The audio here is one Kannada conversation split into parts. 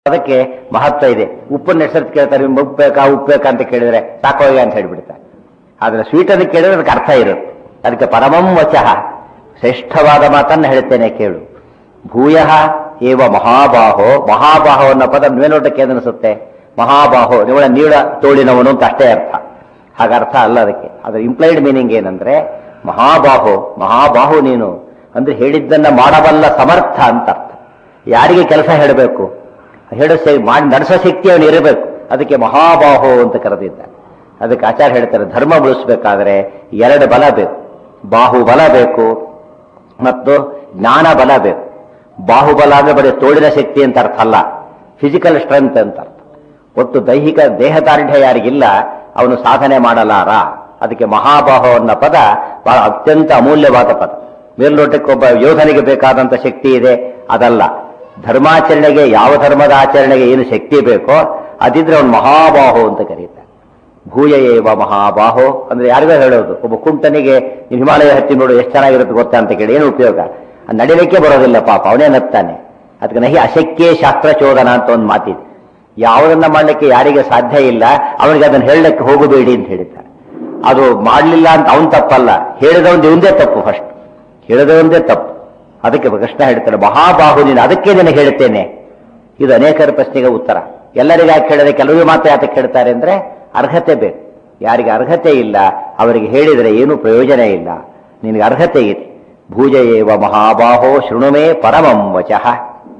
ಅದಕ್ಕೆ ಮಹತ್ವ ಇದೆ ಉಪ್ಪನ್ನ ಹೆಸರು ಕೇಳ್ತಾರೆ ನಿಮ್ಗೆ ಉಪ್ಪು ಬೇಕಾ ಉಪ್ಪು ಬೇಕಾ ಅಂತ ಕೇಳಿದ್ರೆ ಸಾಕೋಯ್ಯ ಅಂತ ಹೇಳ್ಬಿಡ್ತಾರೆ ಆದ್ರೆ ಸ್ವೀಟ್ ಅದಕ್ಕೆ ಕೇಳಿದ್ರೆ ಅದಕ್ಕೆ ಅರ್ಥ ಇರುತ್ತೆ ಅದಕ್ಕೆ ಪರಮಂ ವಚಃ ಶ್ರೇಷ್ಠವಾದ ಮಾತನ್ನ ಹೇಳ್ತೇನೆ ಕೇಳು ಭೂಯ ಏವ ಮಹಾಬಾಹೋ ಮಹಾಬಾಹೋ ಅನ್ನೋ ಪದ ಮೇಲ್ನೋಟಕ್ಕೆ ಏನಿಸುತ್ತೆ ಮಹಾಬಾಹೋ ನಿವಳ ನೀಳ ತೋಳಿನವನು ಅಂತ ಅಷ್ಟೇ ಅರ್ಥ ಹಾಗ ಅರ್ಥ ಅಲ್ಲ ಅದಕ್ಕೆ ಅದರ ಇಂಪ್ಲೈಡ್ ಮೀನಿಂಗ್ ಏನಂದ್ರೆ ಮಹಾಬಾಹೋ ಮಹಾಬಾಹು ನೀನು ಅಂದ್ರೆ ಹೇಳಿದ್ದನ್ನ ಮಾಡಬಲ್ಲ ಸಮರ್ಥ ಅಂತ ಅರ್ಥ ಯಾರಿಗೆ ಕೆಲಸ ಹೇಳಬೇಕು ಹೇಳೋ ಶೈ- ಮಾಡಿ ನಡೆಸೋ ಶಕ್ತಿ ಅವನು ಇರಬೇಕು ಅದಕ್ಕೆ ಮಹಾಬಾಹೋ ಅಂತ ಕರೆದಿದ್ದ ಅದಕ್ಕೆ ಆಚಾರ್ಯ ಹೇಳ್ತಾರೆ ಧರ್ಮ ಉಳಿಸ್ಬೇಕಾದ್ರೆ ಎರಡು ಬಲ ಬೇಕು ಬಾಹುಬಲ ಬೇಕು ಮತ್ತು ಜ್ಞಾನ ಬಲ ಬೇಕು ಬಾಹುಬಲ ಅಂದ್ರೆ ಬರೀ ತೋಳಿನ ಶಕ್ತಿ ಅಂತ ಅರ್ಥ ಅಲ್ಲ ಫಿಸಿಕಲ್ ಸ್ಟ್ರೆಂತ್ ಅಂತ ಅರ್ಥ ಒಟ್ಟು ದೈಹಿಕ ದೇಹದಾರ್ಢ್ಯ ಯಾರಿಗಿಲ್ಲ ಅವನು ಸಾಧನೆ ಮಾಡಲಾರ ಅದಕ್ಕೆ ಮಹಾಬಾಹು ಅನ್ನೋ ಪದ ಬಹಳ ಅತ್ಯಂತ ಅಮೂಲ್ಯವಾದ ಪದ ಮೇಲ್ನೋಟಕ್ಕೆ ಒಬ್ಬ ಯೋಧನಿಗೆ ಬೇಕಾದಂತ ಶಕ್ತಿ ಇದೆ ಅದಲ್ಲ ಧರ್ಮಾಚರಣೆಗೆ ಯಾವ ಧರ್ಮದ ಆಚರಣೆಗೆ ಏನು ಶಕ್ತಿ ಬೇಕೋ ಅದಿದ್ರೆ ಅವನು ಮಹಾಬಾಹು ಅಂತ ಕರೀತಾರೆ ಭೂಯ ಏವ ಮಹಾಬಾಹೋ ಅಂದ್ರೆ ಯಾರಿಗೋ ಹೇಳೋದು ಒಬ್ಬ ಕುಂಟನಿಗೆ ನೀನು ಹಿಮಾಲಯ ಹತ್ತಿ ನೋಡು ಎಷ್ಟು ಚೆನ್ನಾಗಿರುತ್ತೆ ಗೊತ್ತಾ ಅಂತ ಕೇಳಿ ಏನು ಉಪಯೋಗ ಅದ್ ನಡಿಲಿಕ್ಕೆ ಬರೋದಿಲ್ಲ ಪಾಪ ಅವನೇ ನಗ್ತಾನೆ ಅದಕ್ಕೆ ನಹಿ ಅಶಕ್ಯ ಶಾಸ್ತ್ರ ಚೋದನ ಅಂತ ಒಂದು ಮಾತಿದೆ ಯಾವುದನ್ನ ಮಾಡಲಿಕ್ಕೆ ಯಾರಿಗೆ ಸಾಧ್ಯ ಇಲ್ಲ ಅವನಿಗೆ ಅದನ್ನ ಹೇಳಲಿಕ್ಕೆ ಹೋಗಬೇಡಿ ಅಂತ ಹೇಳಿದ್ದಾರೆ ಅದು ಮಾಡಲಿಲ್ಲ ಅಂತ ಅವನ್ ತಪ್ಪಲ್ಲ ಹೇಳಿದವನ್ ಇವಂದೇ ತಪ್ಪು ಫಸ್ಟ್ ಹೇಳಿದವಂದೇ ತಪ್ಪು ಅದಕ್ಕೆ ಕೃಷ್ಣ ಹೇಳ್ತಾರೆ ಮಹಾಬಾಹು ನೀನು ಅದಕ್ಕೆ ನಿನಗೆ ಹೇಳ್ತೇನೆ ಇದು ಅನೇಕರ ಪ್ರಶ್ನೆಗೆ ಉತ್ತರ ಎಲ್ಲರಿಗೆ ಯಾಕೆ ಹೇಳಿದ್ರೆ ಕೆಲವರಿಗೆ ಮಾತ್ರ ಯಾತಕ್ಕೆ ಹೇಳ್ತಾರೆ ಅಂದ್ರೆ ಅರ್ಹತೆ ಬೇಕು ಯಾರಿಗೆ ಅರ್ಹತೆ ಇಲ್ಲ ಅವರಿಗೆ ಹೇಳಿದರೆ ಏನು ಪ್ರಯೋಜನ ಇಲ್ಲ ನಿನಗೆ ಅರ್ಹತೆ ಇದೆ ಭೂಜ ಏವ ಮಹಾಬಾಹೋ ಶೃಣುಮೇ ಪರಮಂ ವಚಃ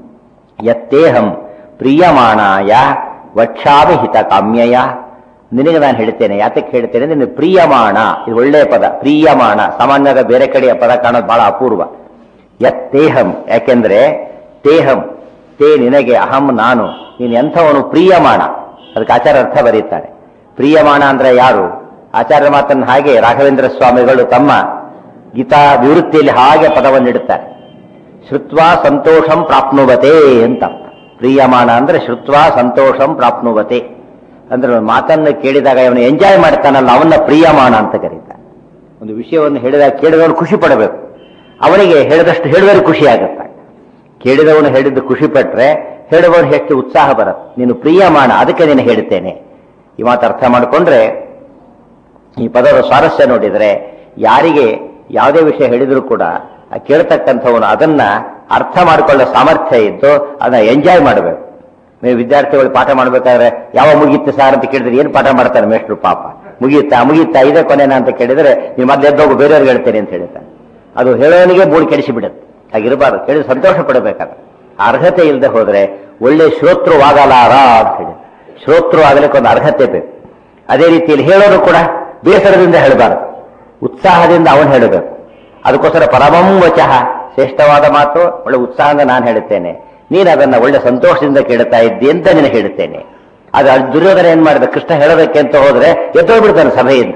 ಯತ್ತೇಹಂ ಪ್ರಿಯಮಾಣಾಯ ವಕ್ಷಾಮಿ ಹಿತ ಕಾಮ್ಯಯ ನಿನಗೆ ನಾನು ಹೇಳ್ತೇನೆ ಯಾತಕ್ಕೆ ಹೇಳ್ತೇನೆ ನಿನ್ನ ಪ್ರಿಯಮಾಣ ಇದು ಒಳ್ಳೆಯ ಪದ ಪ್ರಿಯಮಾಣ ಸಾಮಾನ್ಯದ ಬೇರೆ ಕಡೆಯ ಪದ ಕಾಣೋದು ಬಹಳ ಅಪೂರ್ವ ಯತ್ತೇಹಂ ಯಾಕೆಂದ್ರೆ ತೇಹಂ ತೇ ನಿನಗೆ ಅಹಂ ನಾನು ನೀನು ಎಂಥವನು ಪ್ರಿಯಮಾಣ ಅದಕ್ಕೆ ಆಚಾರ ಅರ್ಥ ಬರೀತಾರೆ ಪ್ರಿಯಮಾಣ ಅಂದ್ರೆ ಯಾರು ಆಚಾರ್ಯ ಮಾತನ್ನು ಹಾಗೆ ರಾಘವೇಂದ್ರ ಸ್ವಾಮಿಗಳು ತಮ್ಮ ಗೀತಾ ವಿವೃತ್ತಿಯಲ್ಲಿ ಹಾಗೆ ಪದವನ್ನಿಡುತ್ತಾರೆ ಶ್ರುತ್ವಾ ಸಂತೋಷಂ ಪ್ರಾಪ್ನುವತೆ ಅಂತ ಅರ್ಥ. ಪ್ರಿಯಮಾಣ ಅಂದ್ರೆ ಶ್ರುತ್ವಾ ಸಂತೋಷಂ ಪ್ರಾಪ್ನುವತೆ ಅಂದ್ರೆ ಒಂದು ಮಾತನ್ನು ಕೇಳಿದಾಗ ಅವನು ಎಂಜಾಯ್ ಮಾಡ್ತಾನಲ್ಲ ಅವನ್ನ ಪ್ರಿಯಮಾಣ ಅಂತ ಕರೀತಾರೆ ಒಂದು ವಿಷಯವನ್ನು ಹೇಳಿದಾಗ ಕೇಳಿದವನು ಖುಷಿ ಪಡಬೇಕು ಅವನಿಗೆ ಹೇಳಿದಷ್ಟು ಹೇಳಿದರೆ ಖುಷಿ ಆಗುತ್ತೆ ಕೇಳಿದವನು ಹೇಳಿದ್ದು ಖುಷಿ ಪಟ್ರೆ ಹೇಳುವವನು ಹೆಚ್ಚು ಉತ್ಸಾಹ ಬರುತ್ತೆ ನೀನು ಪ್ರಿಯಮಾಣ ಅದಕ್ಕೆ ನೀನು ಹೇಳ್ತೇನೆ ಈ ಮಾತು ಅರ್ಥ ಮಾಡಿಕೊಂಡ್ರೆ ಈ ಪದದ ಸ್ವಾರಸ್ಯ ನೋಡಿದರೆ ಯಾರಿಗೆ ಯಾವುದೇ ವಿಷಯ ಹೇಳಿದ್ರು ಕೂಡ ಆ ಕೇಳ್ತಕ್ಕಂಥವನು ಅದನ್ನ ಅರ್ಥ ಮಾಡಿಕೊಳ್ಳೋ ಸಾಮರ್ಥ್ಯ ಇದ್ದು ಅದನ್ನ ಎಂಜಾಯ್ ಮಾಡಬೇಕು ನೀವು ವಿದ್ಯಾರ್ಥಿಗಳು ಪಾಠ ಮಾಡ್ಬೇಕಾದ್ರೆ ಯಾವ ಮುಗೀತು ಸಾರ್ ಅಂತ ಕೇಳಿದ್ರೆ ಏನು ಪಾಠ ಮಾಡ್ತಾರೆ ಮೇಷ್ಟ್ರು ಪಾಪ ಮುಗೀತಾ ಮುಗೀತಾ ಇದೇ ಕೊನೆನಾ ಅಂತ ಕೇಳಿದ್ರೆ ನೀವು ಮೊದ್ಲು ಎದ್ದೋಗು ಬೇರೆಯವ್ರಿಗೆ ಹೇಳ್ತೇನೆ ಅಂತ ಹೇಳ್ತಾರೆ ಅದು ಹೇಳೋನಿಗೆ ಮೂಡ್ ಕೆಡಿಸಿ ಬಿಡುತ್ತೆ ಹಾಗಿರಬಾರ್ದು ಕೇಳಿ ಸಂತೋಷ ಪಡಬೇಕಾದ್ರೆ ಅರ್ಹತೆ ಇಲ್ಲದೆ ಹೋದ್ರೆ ಒಳ್ಳೆ ಶ್ರೋತೃವಾಗಲಾರ ಅಂತ ಹೇಳಿ ಶ್ರೋತೃ ಆಗಲಿಕ್ಕೆ ಒಂದು ಅರ್ಹತೆ ಬೇಕು ಅದೇ ರೀತಿಯಲ್ಲಿ ಹೇಳೋರು ಕೂಡ ಬೇಸರದಿಂದ ಹೇಳಬಾರದು ಉತ್ಸಾಹದಿಂದ ಅವನು ಹೇಳಬೇಕು ಅದಕ್ಕೋಸ್ಕರ ಪರಮಂ ವಚಃ ಶ್ರೇಷ್ಠವಾದ ಮಾತು ಒಳ್ಳೆ ಉತ್ಸಾಹದಿಂದ ನಾನು ಹೇಳುತ್ತೇನೆ ನೀನು ಅದನ್ನ ಒಳ್ಳೆ ಸಂತೋಷದಿಂದ ಕೇಳ್ತಾ ಇದ್ದಿ ಅಂತ ನಿನಗೆ ಹೇಳುತ್ತೇನೆ ಅದು ದುರ್ಯೋಧನ ಏನ್ ಮಾಡಿದ ಕೃಷ್ಣ ಹೇಳೋದಕ್ಕೆ ಅಂತ ಹೋದ್ರೆ ಎದ್ದೋಗ್ಬಿಡ್ತಾನೆ ಸಭೆಯಿಂದ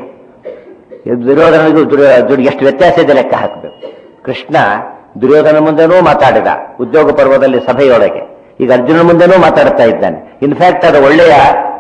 ದುರ್ಯೋಧನಿಗೂ ದುರ್ಯೋ ಎಷ್ಟು ವ್ಯತ್ಯಾಸ ಇದೆ ಲೆಕ್ಕ ಹಾಕಬೇಕು ಕೃಷ್ಣ ದುರ್ಯೋಧನ ಮುಂದೆನೂ ಮಾತಾಡಿದ ಉದ್ಯೋಗ ಪರ್ವದಲ್ಲಿ ಸಭೆಯೊಳಗೆ ಈಗ ಅರ್ಜುನ ಮುಂದೆನೂ ಮಾತಾಡ್ತಾ ಇದ್ದಾನೆ ಇನ್ಫ್ಯಾಕ್ಟ್ ಅದು ಒಳ್ಳೆಯ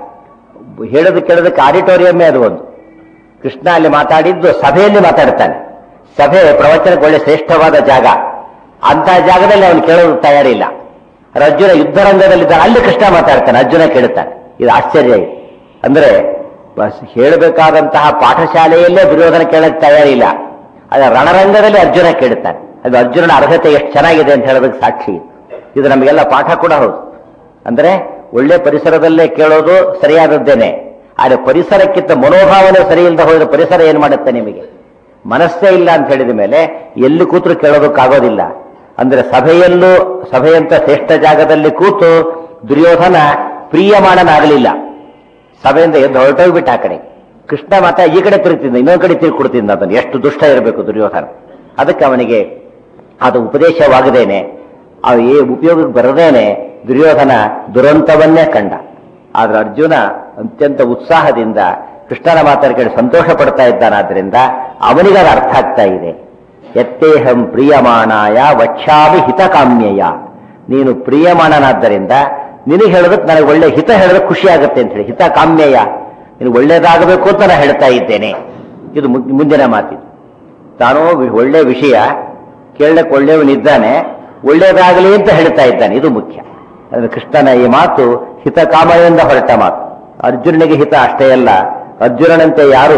ಹೇಳೋದು ಕೇಳೋದಕ್ಕೆ ಆಡಿಟೋರಿಯಮ್ಮೇ ಅದು ಒಂದು ಕೃಷ್ಣ ಅಲ್ಲಿ ಮಾತಾಡಿದ್ದು ಸಭೆಯಲ್ಲಿ ಮಾತಾಡ್ತಾನೆ ಸಭೆ ಪ್ರವಚನಕ್ಕೆ ಒಳ್ಳೆ ಶ್ರೇಷ್ಠವಾದ ಜಾಗ ಅಂತ ಜಾಗದಲ್ಲಿ ಅವನು ಕೇಳೋದು ತಯಾರಿಲ್ಲ ಅರ್ಜುನ ಯುದ್ಧರಂಗದಲ್ಲಿದ್ದಾನೆ ಅಲ್ಲಿ ಕೃಷ್ಣ ಮಾತಾಡ್ತಾನೆ ಅರ್ಜುನ ಕೇಳುತ್ತಾನೆ ಇದು ಆಶ್ಚರ್ಯ ಇದು ಅಂದ್ರೆ ಬಸ್ ಹೇಳಬೇಕಾದಂತಹ ಪಾಠಶಾಲೆಯಲ್ಲೇ ದುರ್ಯೋಧನ ಕೇಳಕ್ ತಯಾರಿಲ್ಲ ಆದ್ರೆ ರಣರಂಗದಲ್ಲಿ ಅರ್ಜುನ ಕೇಳುತ್ತಾನೆ ಅದು ಅರ್ಜುನನ ಅರ್ಹತೆ ಎಷ್ಟು ಚೆನ್ನಾಗಿದೆ ಅಂತ ಹೇಳೋದಕ್ಕೆ ಸಾಕ್ಷಿ ಇದು. ಇದು ನಮಗೆಲ್ಲ ಪಾಠ ಕೂಡ ಹೌದು ಅಂದ್ರೆ ಒಳ್ಳೆ ಪರಿಸರದಲ್ಲೇ ಕೇಳೋದು ಸರಿಯಾದದ್ದೇನೆ ಆದ್ರೆ ಪರಿಸರಕ್ಕಿಂತ ಮನೋಭಾವನೆ ಸರಿ ಇಲ್ಲದೆ ಹೋದ್ರೆ ಪರಿಸರ ಏನ್ ಮಾಡುತ್ತೆ ನಿಮಗೆ ಮನಸ್ಸೇ ಇಲ್ಲ ಅಂತ ಹೇಳಿದ ಮೇಲೆ ಎಲ್ಲಿ ಕೂತ್ರು ಕೇಳೋದಕ್ಕಾಗೋದಿಲ್ಲ ಅಂದ್ರೆ ಸಭೆಯಲ್ಲೂ ಸಭೆಯಂತ ಶ್ರೇಷ್ಠ ಜಾಗದಲ್ಲಿ ಕೂತು ದುರ್ಯೋಧನ ಪ್ರಿಯಮಾಣನಾಗಲಿಲ್ಲ ಸಭೆಯಿಂದ ಎದ್ದು ಹೊರಟೋಗ್ಬಿಟ್ಟ ಆ ಕಡೆ ಕೃಷ್ಣ ಮಾತ್ರ ಈ ಕಡೆ ತಿರುಗ್ತಿದ್ದ ಇನ್ನೊಂದು ಕಡೆ ತಿರುಗಿ ಕೊಡ್ತಿದ್ದ ಅದನ್ನು ಎಷ್ಟು ದುಷ್ಟ ಇರಬೇಕು ದುರ್ಯೋಧನ ಅದಕ್ಕೆ ಅವನಿಗೆ ಅದು ಉಪದೇಶವಾಗದೇನೆ ಅವು ಏ ಉಪಯೋಗಕ್ಕೆ ಬರದೇನೆ ದುರ್ಯೋಧನ ದುರಂತವನ್ನೇ ಕಂಡ ಆದ್ರೆ ಅರ್ಜುನ ಅತ್ಯಂತ ಉತ್ಸಾಹದಿಂದ ಕೃಷ್ಣನ ಮಾತನ್ನು ಕೇಳಿ ಸಂತೋಷ ಪಡ್ತಾ ಇದ್ದಾನಾದ್ರಿಂದ ಅವನಿಗೆ ಅದು ಅರ್ಥ ಆಗ್ತಾ ಇದೆ ಎತ್ತೇಹಂ ಪ್ರಿಯಮಾಣಾಯ ವಕ್ಷಾಮಿ ಹಿತಕಾಮ್ಯಯ ನೀನು ಪ್ರಿಯಮಾಣನಾದ್ದರಿಂದ ನಿನಗೆ ಹೇಳೋದಕ್ಕೆ ನನಗೆ ಒಳ್ಳೆ ಹಿತ ಹೇಳೋದಕ್ಕೆ ಖುಷಿ ಆಗುತ್ತೆ ಅಂತ ಹೇಳಿ ಹಿತ ಕಾಮ್ಯಯ ನೀನು ಒಳ್ಳೇದಾಗಬೇಕು ಅಂತ ನಾನು ಹೇಳ್ತಾ ಇದ್ದೇನೆ ಇದು ಮು- ಮುಂದಿನ ಮಾತಿದು ತಾನು ವಿ- ಒಳ್ಳೆ ವಿಷಯ ಕೇಳಕ್ಕೆ ಒಳ್ಳೆಯವನಿದ್ದಾನೆ ಒಳ್ಳೇದಾಗಲಿ ಅಂತ ಹೇಳ್ತಾ ಇದ್ದಾನೆ ಇದು ಮುಖ್ಯ ಅಂದ್ರೆ ಕೃಷ್ಣನ ಈ ಮಾತು ಹಿತಕಾಮದಿಂದ ಹೊರಟ ಮಾತು ಅರ್ಜುನನಿಗೆ ಹಿತ ಅಷ್ಟೇ ಅಲ್ಲ ಅರ್ಜುನನಂತೆ ಯಾರು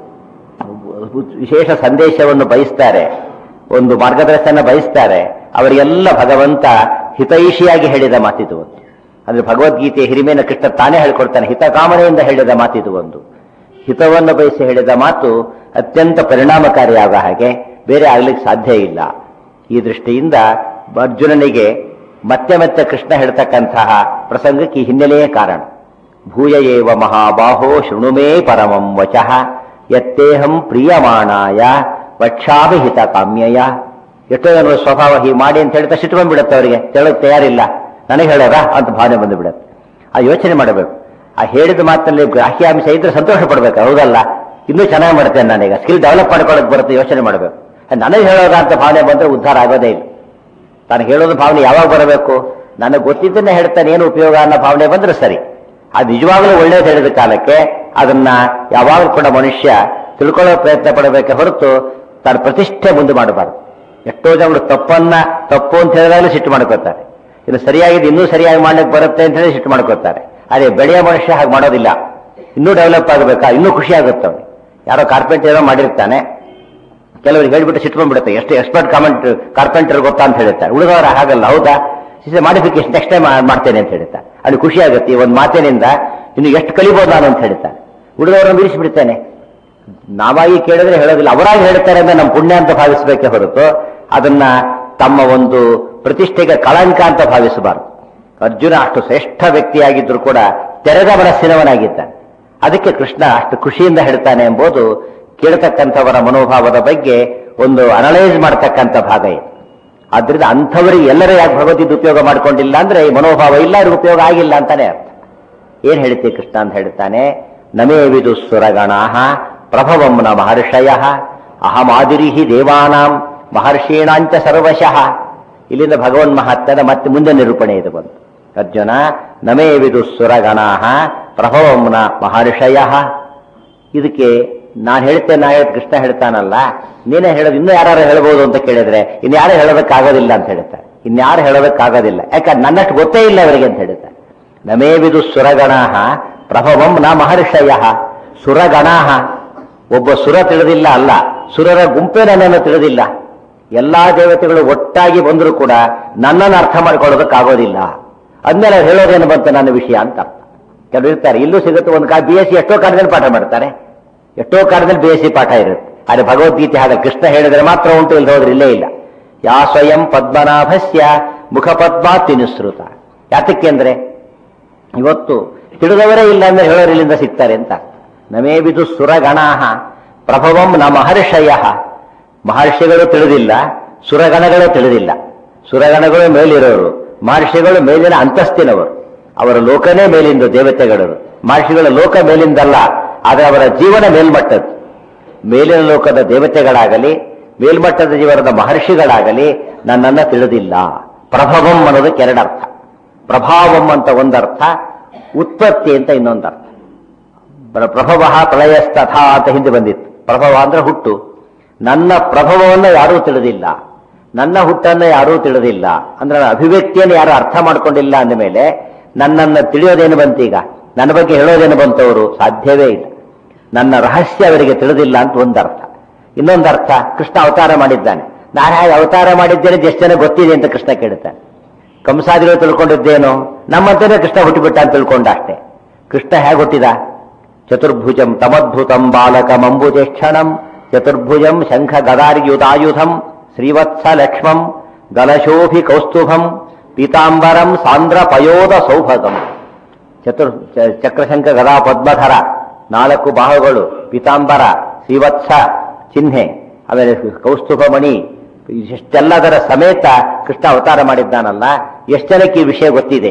ವಿಶೇಷ ಸಂದೇಶವನ್ನು ಬಯಸ್ತಾರೆ ಒಂದು ಮಾರ್ಗದರ್ಶನ ಬಯಸ್ತಾರೆ ಅವರಿಗೆಲ್ಲ ಭಗವಂತ ಹಿತೈಷಿಯಾಗಿ ಹೇಳಿದ ಮಾತಿದು ಒಂದು ಅಂದ್ರೆ ಭಗವದ್ಗೀತೆ ಹಿರಿಮೆಯನ್ನು ಕೃಷ್ಣ ತಾನೇ ಹೇಳ್ಕೊಡ್ತಾನೆ ಹಿತಕಾಮನೆಯಿಂದ ಹೇಳಿದ ಮಾತಿದು ಒಂದು ಹಿತವನ್ನು ಬಯಸಿ ಹೇಳಿದ ಮಾತು ಅತ್ಯಂತ ಪರಿಣಾಮಕಾರಿಯಾಗ ಹಾಗೆ ಬೇರೆ ಆಗ್ಲಿಕ್ಕೆ ಸಾಧ್ಯ ಇಲ್ಲ ಈ ದೃಷ್ಟಿಯಿಂದ ಅರ್ಜುನನಿಗೆ ಮತ್ತೆ ಮತ್ತೆ ಕೃಷ್ಣ ಹೇಳ್ತಕ್ಕಂತಹ ಪ್ರಸಂಗಕ್ಕೆ ಈ ಹಿನ್ನೆಲೆಯೇ ಕಾರಣ ಭೂಯ ಏವ ಮಹಾಬಾಹೋ ಶೃಣುಮೇ ಪರಮಂ ವಚಃ ಯತ್ತೇಹಂ ಪ್ರಿಯಮಾಣಾಯ ವಕ್ಷಾಮಿ ಹಿತ ಕಾಮ್ಯಯ ಎಷ್ಟೋ ಜನರ ಸ್ವಭಾವ ಹೀಗೆ ಮಾಡಿ ಅಂತ ಹೇಳ್ತಾ ಸಿಟ್ಟು ಬಂದ್ಬಿಡುತ್ತೆ ಅವರಿಗೆ ಹೇಳೋಕೆ ತಯಾರಿಲ್ಲ ನನಗೆ ಹೇಳೋದ ಅಂತ ಭಾವನೆ ಬಂದು ಬಿಡುತ್ತೆ ಆ ಯೋಚನೆ ಮಾಡಬೇಕು ಆ ಹೇಳಿದ ಮಾತಿನಲ್ಲಿ ಗ್ರಾಹ್ಯಾಂಶ ಇದ್ರೆ ಸಂತೋಷ ಪಡ್ಬೇಕು ಹೌದಲ್ಲ ಇನ್ನೂ ಚೆನ್ನಾಗಿ ಮಾಡ್ತೇನೆ ನಾನೀಗ ಸ್ಕಿಲ್ ಡೆವಲಪ್ ಮಾಡ್ಕೊಳ್ಳೋಕೆ ಬರುತ್ತೆ ಯೋಚನೆ ಮಾಡಬೇಕು ನನಗೆ ಹೇಳೋದ ಅಂತ ಭಾವನೆ ಬಂದ್ರೆ ಉದ್ಧಾರ ಆಗೋದೇ ಇಲ್ಲ ತಾನು ಹೇಳೋದು ಭಾವನೆ ಯಾವಾಗ ಬರಬೇಕು ನನಗೆ ಗೊತ್ತಿದ್ದನ್ನೇ ಹೇಳ್ತಾನೆ ಏನು ಉಪಯೋಗ ಅನ್ನೋ ಭಾವನೆ ಬಂದ್ರೆ ಸರಿ ಅದು ನಿಜವಾಗ್ಲೂ ಒಳ್ಳೇದು ಹೇಳಿದ ಕಾಲಕ್ಕೆ ಅದನ್ನ ಯಾವಾಗಲೂ ಕೂಡ ಮನುಷ್ಯ ತಿಳ್ಕೊಳ್ಳೋ ಪ್ರಯತ್ನ ಪಡಬೇಕೆ ಹೊರತು ತನ್ನ ಪ್ರತಿಷ್ಠೆ ಮುಂದೆ ಮಾಡಬಾರ್ದು ಎಷ್ಟೋ ಜನರು ತಪ್ಪನ್ನ ತಪ್ಪು ಅಂತ ಹೇಳಿದಾಗಲೂ ಸಿಟ್ಟು ಮಾಡ್ಕೋತಾರೆ ಇನ್ನು ಸರಿಯಾಗಿದೆ ಇನ್ನೂ ಸರಿಯಾಗಿ ಮಾಡ್ಲಿಕ್ಕೆ ಬರುತ್ತೆ ಅಂತ ಹೇಳಿ ಸಿಟ್ಟು ಮಾಡ್ಕೋತಾರೆ ಅದೇ ಬೆಳೆಯ ಮನುಷ್ಯ ಹಾಗೆ ಮಾಡೋದಿಲ್ಲ ಇನ್ನೂ ಡೆವಲಪ್ ಆಗಬೇಕಾ ಇನ್ನೂ ಖುಷಿ ಆಗುತ್ತೆ ಅವ್ನಿಗೆ ಯಾರೋ ಕಾರ್ಪೆಂಟರ್ ಏನೋ ಮಾಡಿರ್ತಾನೆ ಕೆಲವರಿಗೆ ಹೇಳ್ಬಿಟ್ಟು ಸಿಟ್ಟು ಬಂದ್ಬಿಡುತ್ತೆ ಎಷ್ಟು ಎಕ್ಸ್ಪರ್ಟ್ ಕಾಮೆಂಟ್ ಕಾರ್ಪೆಂಟರ್ ಗೊತ್ತಾ ಅಂತ ಹೇಳ್ತಾರೆ ಉಳಿದವರ ಹಾಗಲ್ಲ ಹೌದಾ ಮಾಡಿಫಿಕೇಶನ್ ನೆಕ್ಸ್ಟ್ ಟೈಮ್ ಮಾಡ್ತೇನೆ ಅಂತ ಹೇಳ್ತಾರೆ ಅಲ್ಲಿ ಖುಷಿ ಆಗುತ್ತೆ ಈ ಒಂದು ಮಾತಿನಿಂದ ಇನ್ನು ಎಷ್ಟು ಕಲಿಬೋದು ನಾನು ಅಂತ ಹೇಳ್ತಾರೆ ಉಳಿದವರನ್ನು ಬಿಡಿಸಿಬಿಡ್ತೇನೆ ನಾವಾಗಿ ಕೇಳಿದ್ರೆ ಹೇಳೋದಿಲ್ಲ ಅವರಾಗಿ ಹೇಳ್ತಾರೆ ಅಂದ್ರೆ ನಮ್ಮ ಪುಣ್ಯ ಅಂತ ಭಾವಿಸಬೇಕೇ ಹೊರತು ಅದನ್ನ ತಮ್ಮ ಒಂದು ಪ್ರತಿಷ್ಠೆಗೆ ಕಳಂಕ ಅಂತ ಭಾವಿಸಬಾರದು ಅರ್ಜುನ ಅಷ್ಟು ಶ್ರೇಷ್ಠ ವ್ಯಕ್ತಿಯಾಗಿದ್ರು ಕೂಡ ತೆರೆದ ಮನಸ್ಸಿನವನಾಗಿದ್ದಾನೆ ಅದಕ್ಕೆ ಕೃಷ್ಣ ಅಷ್ಟು ಖುಷಿಯಿಂದ ಹೇಳ್ತಾನೆ ಎಂಬುದು ಕೇಳತಕ್ಕಂಥವರ ಮನೋಭಾವದ ಬಗ್ಗೆ ಒಂದು ಅನಲೈಸ್ ಮಾಡತಕ್ಕಂಥ ಭಾಗ ಇದೆ ಆದ್ರಿಂದ ಅಂಥವರಿಗೆ ಎಲ್ಲರೂ ಯಾಕೆ ಭಗವದ್ಗೀತೆ ಉಪಯೋಗ ಮಾಡ್ಕೊಂಡಿಲ್ಲ ಅಂದ್ರೆ ಈ ಮನೋಭಾವ ಇಲ್ಲ ಅವ್ರಿಗೆ ಉಪಯೋಗ ಆಗಿಲ್ಲ ಅಂತಾನೆ ಅರ್ಥ ಏನ್ ಹೇಳ್ತೀವಿ ಕೃಷ್ಣ ಅಂತ ಹೇಳ್ತಾನೆ ನಮೇ ವಿದು ಸುರಗಣಾಹ ಪ್ರಭವಂ ನ ಮಹರ್ಷಯ ಅಹಮಾದಿರಿಹಿ ದೇವಾನಾಂ ಮಹರ್ಷೀಣಾಂಚ ಸರ್ವಶಃ ಇಲ್ಲಿಂದ ಭಗವನ್ ಮಹಾತ್ಮದ ಮತ್ತೆ ಮುಂದೆ ನಿರೂಪಣೆ ಇದು ಬಂತು ಅರ್ಜುನ ನಮೇ ವಿದು ಸುರಗಣಾಹ ಪ್ರಭವಂ ನ ಮಹರ್ಷಯ ಇದಕ್ಕೆ ನಾನು ಹೇಳ್ತೇನೆ ನಾ ಹೇಳಿ ಕೃಷ್ಣ ಹೇಳ್ತಾನಲ್ಲ ನೀನೇ ಹೇಳೋದು ಇನ್ನೂ ಯಾರು ಹೇಳ್ಬೋದು ಅಂತ ಕೇಳಿದ್ರೆ ಇನ್ಯಾರು ಹೇಳೋದಕ್ಕಾಗೋದಿಲ್ಲ ಅಂತ ಹೇಳ್ತಾರೆ ಇನ್ಯಾರು ಹೇಳೋದಕ್ಕಾಗೋದಿಲ್ಲ ಯಾಕಂದ್ರೆ ನನ್ನಷ್ಟು ಗೊತ್ತೇ ಇಲ್ಲ ಅವರಿಗೆ ಅಂತ ಹೇಳ್ತಾರೆ ನಮೇ ವಿದು ಸುರಗಣಾಹ ಪ್ರಭವಂ ನ ಮಹರ್ಷಯ ಸುರಗಣಾಹ ಒಬ್ಬ ಸುರ ತಿಳಿದಿಲ್ಲ ಅಲ್ಲ ಸುರರ ಗುಂಪೇ ನನ್ನನ್ನು ತಿಳಿದಿಲ್ಲ ಎಲ್ಲಾ ದೇವತೆಗಳು ಒಟ್ಟಾಗಿ ಬಂದರೂ ಕೂಡ ನನ್ನನ್ನು ಅರ್ಥ ಮಾಡ್ಕೊಳ್ಳೋದಕ್ಕಾಗೋದಿಲ್ಲ ಅಂದ್ಮೇಲೆ ಅವ್ರು ಹೇಳೋದೇನು ಬಂತು ನನ್ನ ವಿಷಯ ಅಂತ ಅರ್ಥ ಕೆಲವರು ಇರ್ತಾರೆ ಇಲ್ಲೂ ಸಿಗುತ್ತೆ ಒಂದು ಕಾ ಬಿ ಎಸ್ ಸಿ ಎಷ್ಟೋ ಕಾಲದಲ್ಲಿ ಪಾಠ ಮಾಡ್ತಾರೆ ಎಷ್ಟೋ ಕಾಲದಲ್ಲಿ ಬಿ ಎಸ್ ಸಿ ಪಾಠ ಇರುತ್ತೆ ಆದರೆ ಭಗವದ್ಗೀತೆ ಹಾಗೆ ಕೃಷ್ಣ ಹೇಳಿದರೆ ಮಾತ್ರ ಉಂಟು ಇಲ್ಲಿ ಹೋದ್ರೆ ಇಲ್ಲೇ ಇಲ್ಲ ಯಾ ಸ್ವಯಂ ಪದ್ಮನಾಭಸ್ಯ ಮುಖಪದ್ಮ ತಿನುಸೃತ ಯಾತಕ್ಕೆ ಅಂದ್ರೆ ಇವತ್ತು ತಿಳಿದವರೇ ಇಲ್ಲ ಅಂದ್ರೆ ಹೇಳೋರು ಇಲ್ಲಿಂದ ಸಿಗ್ತಾರೆ ಅಂತ ನಮೇ ಬಿದು ಸುರಗಣಾಹ ಪ್ರಭವಂ ನ ಮಹರ್ಷಯ ಮಹರ್ಷಿಗಳು ತಿಳಿದಿಲ್ಲ ಸುರಗಣಗಳು ತಿಳಿದಿಲ್ಲ ಸುರಗಣಗಳು ಮೇಲಿರೋರು ಮಹರ್ಷಿಗಳು ಮೇಲಿನ ಅಂತಸ್ತಿನವರು ಅವರ ಲೋಕನೇ ಮೇಲಿಂದು ದೇವತೆಗಳು ಮಹರ್ಷಿಗಳ ಲೋಕ ಮೇಲಿಂದಲ್ಲ ಆದರೆ ಅವರ ಜೀವನ ಮೇಲ್ಮಟ್ಟದ್ದು ಮೇಲಿನ ಲೋಕದ ದೇವತೆಗಳಾಗಲಿ ಮೇಲ್ಮಟ್ಟದ ಜೀವನದ ಮಹರ್ಷಿಗಳಾಗಲಿ ನನ್ನನ್ನ ತಿಳಿದಿಲ್ಲ ಪ್ರಭವಂ ಅನ್ನೋದಕ್ಕೆ ಎರಡರ್ಥ ಪ್ರಭಾವಂ ಅಂತ ಒಂದರ್ಥ ಉತ್ಪತ್ತಿ ಅಂತ ಇನ್ನೊಂದರ್ಥ ಪ್ರ- ಪ್ರಭವ ಪ್ರಳಯಸ್ತಥಾ ಅಂತ ಹಿಂದೆ ಬಂದಿತ್ತು ಪ್ರಭವ ಅಂದ್ರೆ ಹುಟ್ಟು ನನ್ನ ಪ್ರಭವವನ್ನು ಯಾರೂ ತಿಳಿದಿಲ್ಲ ನನ್ನ ಹುಟ್ಟನ್ನು ಯಾರೂ ತಿಳಿದಿಲ್ಲ ಅಂದ್ರೆ ನನ್ನ ಅಭಿವ್ಯಕ್ತಿಯನ್ನು ಯಾರು ಅರ್ಥ ಮಾಡ್ಕೊಂಡಿಲ್ಲ ಅಂದ ಮೇಲೆ ನನ್ನನ್ನು ತಿಳಿಯೋದೇನು ಬಂತೀಗ ನನ್ನ ಬಗ್ಗೆ ಹೇಳೋದೇನು ಬಂತವರು ಸಾಧ್ಯವೇ ಇಲ್ಲ ನನ್ನ ರಹಸ್ಯ ಅವರಿಗೆ ತಿಳಿದಿಲ್ಲ ಅಂತ ಒಂದರ್ಥ ಇನ್ನೊಂದರ್ಥ ಕೃಷ್ಣ ಅವತಾರ ಮಾಡಿದ್ದಾನೆ ನಾನು ಹೇಗೆ ಅವತಾರ ಮಾಡಿದ್ದೇನೆ ಎಷ್ಟು ಜನ ಗೊತ್ತಿದೆ ಅಂತ ಕೃಷ್ಣ ಕೇಳುತ್ತಾನೆ ಕಂಸಾದಿಗಳು ತಿಳ್ಕೊಂಡಿದ್ದೇನು ನಮ್ಮಂತನೇ ಕೃಷ್ಣ ಹುಟ್ಟಿಬಿಟ್ಟ ಅಂತ ತಿಳ್ಕೊಂಡ ಅಷ್ಟೇ ಕೃಷ್ಣ ಹೇಗೆ ಹುಟ್ಟಿದ ಚತುರ್ಭುಜಂ ತಮದ್ಭುತಂ ಬಾಲಕಮಂಬುಜೇಕ್ಷಣಂ ಚತುರ್ಭುಜಂ ಶಂಖ ಗದಾರ್ಯುತಾಯುಧಂ ಶ್ರೀವತ್ಸ ಲಕ್ಷ್ಮಂ ಗಲಶೋಭಿ ಕೌಸ್ತುಭಂ ಪೀತಾಂಬರಂ ಸಾಂದ್ರ ಪಯೋದ ಸೌಭಗಂ ಚತುರ್ ಚ- ಚಕ್ರಶಂಕ ಗದಾ ಪದ್ಮಧರ ನಾಲ್ಕು ಬಾಹುಗಳು ಪೀತಾಂಬರ ಶ್ರೀವತ್ಸ ಚಿಹ್ನೆ ಆಮೇಲೆ ಕೌಸ್ತುಭಮಣಿ ಇಷ್ಟೆಲ್ಲದರ ಸಮೇತ ಕೃಷ್ಣ ಅವತಾರ ಮಾಡಿದ್ದಾನಲ್ಲ ಎಷ್ಟು ಜನಕ್ಕೆ ಈ ವಿಷಯ ಗೊತ್ತಿದೆ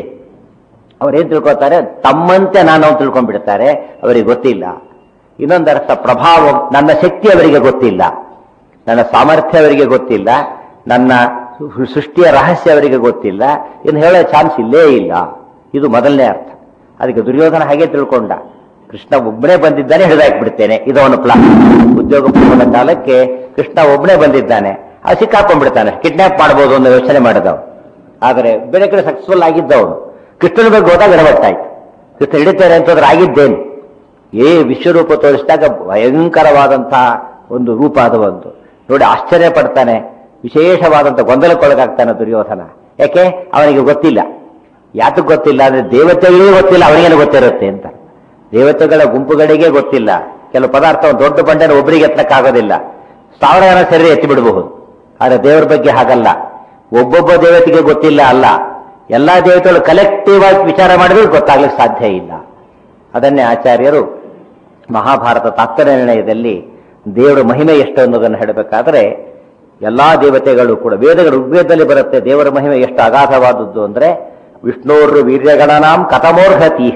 ಅವರೇನ್ ತಿಳ್ಕೊತಾರೆ ತಮ್ಮಂತೆ ನಾನು ಅವ್ನು ತಿಳ್ಕೊಂಡ್ಬಿಡ್ತಾರೆ ಅವರಿಗೆ ಗೊತ್ತಿಲ್ಲ ಇನ್ನೊಂದರ್ಥ ಪ್ರಭಾವ ನನ್ನ ಶಕ್ತಿ ಅವರಿಗೆ ಗೊತ್ತಿಲ್ಲ ನನ್ನ ಸಾಮರ್ಥ್ಯ ಅವರಿಗೆ ಗೊತ್ತಿಲ್ಲ ನನ್ನ ಸೃ- ಸೃಷ್ಟಿಯ ರಹಸ್ಯ ಅವರಿಗೆ ಗೊತ್ತಿಲ್ಲ ಇನ್ನು ಹೇಳೋ ಚಾನ್ಸ್ ಇಲ್ಲೇ ಇಲ್ಲ ಇದು ಮೊದಲನೇ ಅರ್ಥ ಅದಕ್ಕೆ ದುರ್ಯೋಧನ ಹಾಗೆ ತಿಳ್ಕೊಂಡ ಕೃಷ್ಣ ಒಬ್ಬನೇ ಬಂದಿದ್ದಾನೆ ಹಿಡಿದಾಕ್ಬಿಡ್ತೇನೆ ಇದು ಅವನ ಪ್ಲಾನ್ ಉದ್ಯೋಗ ಪೂರ್ವದ ಕಾಲಕ್ಕೆ ಕೃಷ್ಣ ಒಬ್ಬನೇ ಬಂದಿದ್ದಾನೆ ಅದು ಸಿಕ್ಕಾಕೊಂಡ್ಬಿಡ್ತಾನೆ ಕಿಡ್ನಾಪ್ ಮಾಡ್ಬೋದು ಅನ್ನೋ ಯೋಚನೆ ಮಾಡಿದವ ಆದರೆ ಬೇರೆ ಕಡೆ ಸಕ್ಸಸ್ಫುಲ್ ಆಗಿದ್ದವನು ಕೃಷ್ಣನ ಬಗ್ಗೆ ಹೋದಾಗ ಎಡವಟ್ಟಾಯ್ತು ಕೃಷ್ಣ ಹಿಡಿತಾರೆ ಅಂತಂದ್ರೆ ಆಗಿದ್ದೇನು ಏ ವಿಶ್ವರೂಪ ತೋರಿಸಿದಾಗ ಭಯಂಕರವಾದಂತಹ ಒಂದು ರೂಪ ಅದು ಒಂದು ನೋಡಿ ಆಶ್ಚರ್ಯ ಪಡ್ತಾನೆ ವಿಶೇಷವಾದಂಥ ಗೊಂದಲಕ್ಕೊಳಗಾಗ್ತಾನೆ ದುರ್ಯೋಧನ ಯಾಕೆ ಅವನಿಗೆ ಗೊತ್ತಿಲ್ಲ ಯಾತಕ್ಕೆ ಗೊತ್ತಿಲ್ಲ ಅಂದ್ರೆ ದೇವತೆಗಳಿಗೆ ಗೊತ್ತಿಲ್ಲ ಅವನಿಗೇನು ಗೊತ್ತಿರುತ್ತೆ ಅಂತ ದೇವತೆಗಳ ಗುಂಪುಗಳಿಗೆ ಗೊತ್ತಿಲ್ಲ ಕೆಲವು ಪದಾರ್ಥ ಒಂದು ದೊಡ್ಡ ಬಂಡೆನ ಒಬ್ಬರಿಗೆ ಎತ್ತಕ್ಕಾಗೋದಿಲ್ಲ ಸಾವಿರ ಜನ ಸೇರಿ ಎತ್ತಿ ಬಿಡಬಹುದು ಆದರೆ ದೇವರ ಬಗ್ಗೆ ಹಾಗಲ್ಲ ಒಬ್ಬೊಬ್ಬ ದೇವತೆಗೆ ಗೊತ್ತಿಲ್ಲ ಅಲ್ಲ ಎಲ್ಲಾ ದೇವತೆಗಳು ಕಲೆಕ್ಟಿವ್ ಆಗಿ ವಿಚಾರ ಮಾಡಿದ್ರೆ ಗೊತ್ತಾಗ್ಲಿಕ್ಕೆ ಸಾಧ್ಯ ಇಲ್ಲ ಅದನ್ನೇ ಆಚಾರ್ಯರು ಮಹಾಭಾರತ ತಾತ್ಪರ್ಯ ನಿರ್ಣಯದಲ್ಲಿ ದೇವರ ಮಹಿಮೆ ಎಷ್ಟು ಅನ್ನೋದನ್ನು ಹೇಳಬೇಕಾದ್ರೆ ಎಲ್ಲಾ ದೇವತೆಗಳು ಕೂಡ ವೇದಗಳು ಋಗ್ವೇದದಲ್ಲಿ ಬರುತ್ತೆ ದೇವರ ಮಹಿಮೆ ಎಷ್ಟು ಅಗಾಧವಾದದ್ದು ಅಂದ್ರೆ ವಿಷ್ಣೋರ್ ವೀರ್ಯಗಣನಾಂ ಕಥಮೋರ್ಹತೀಹ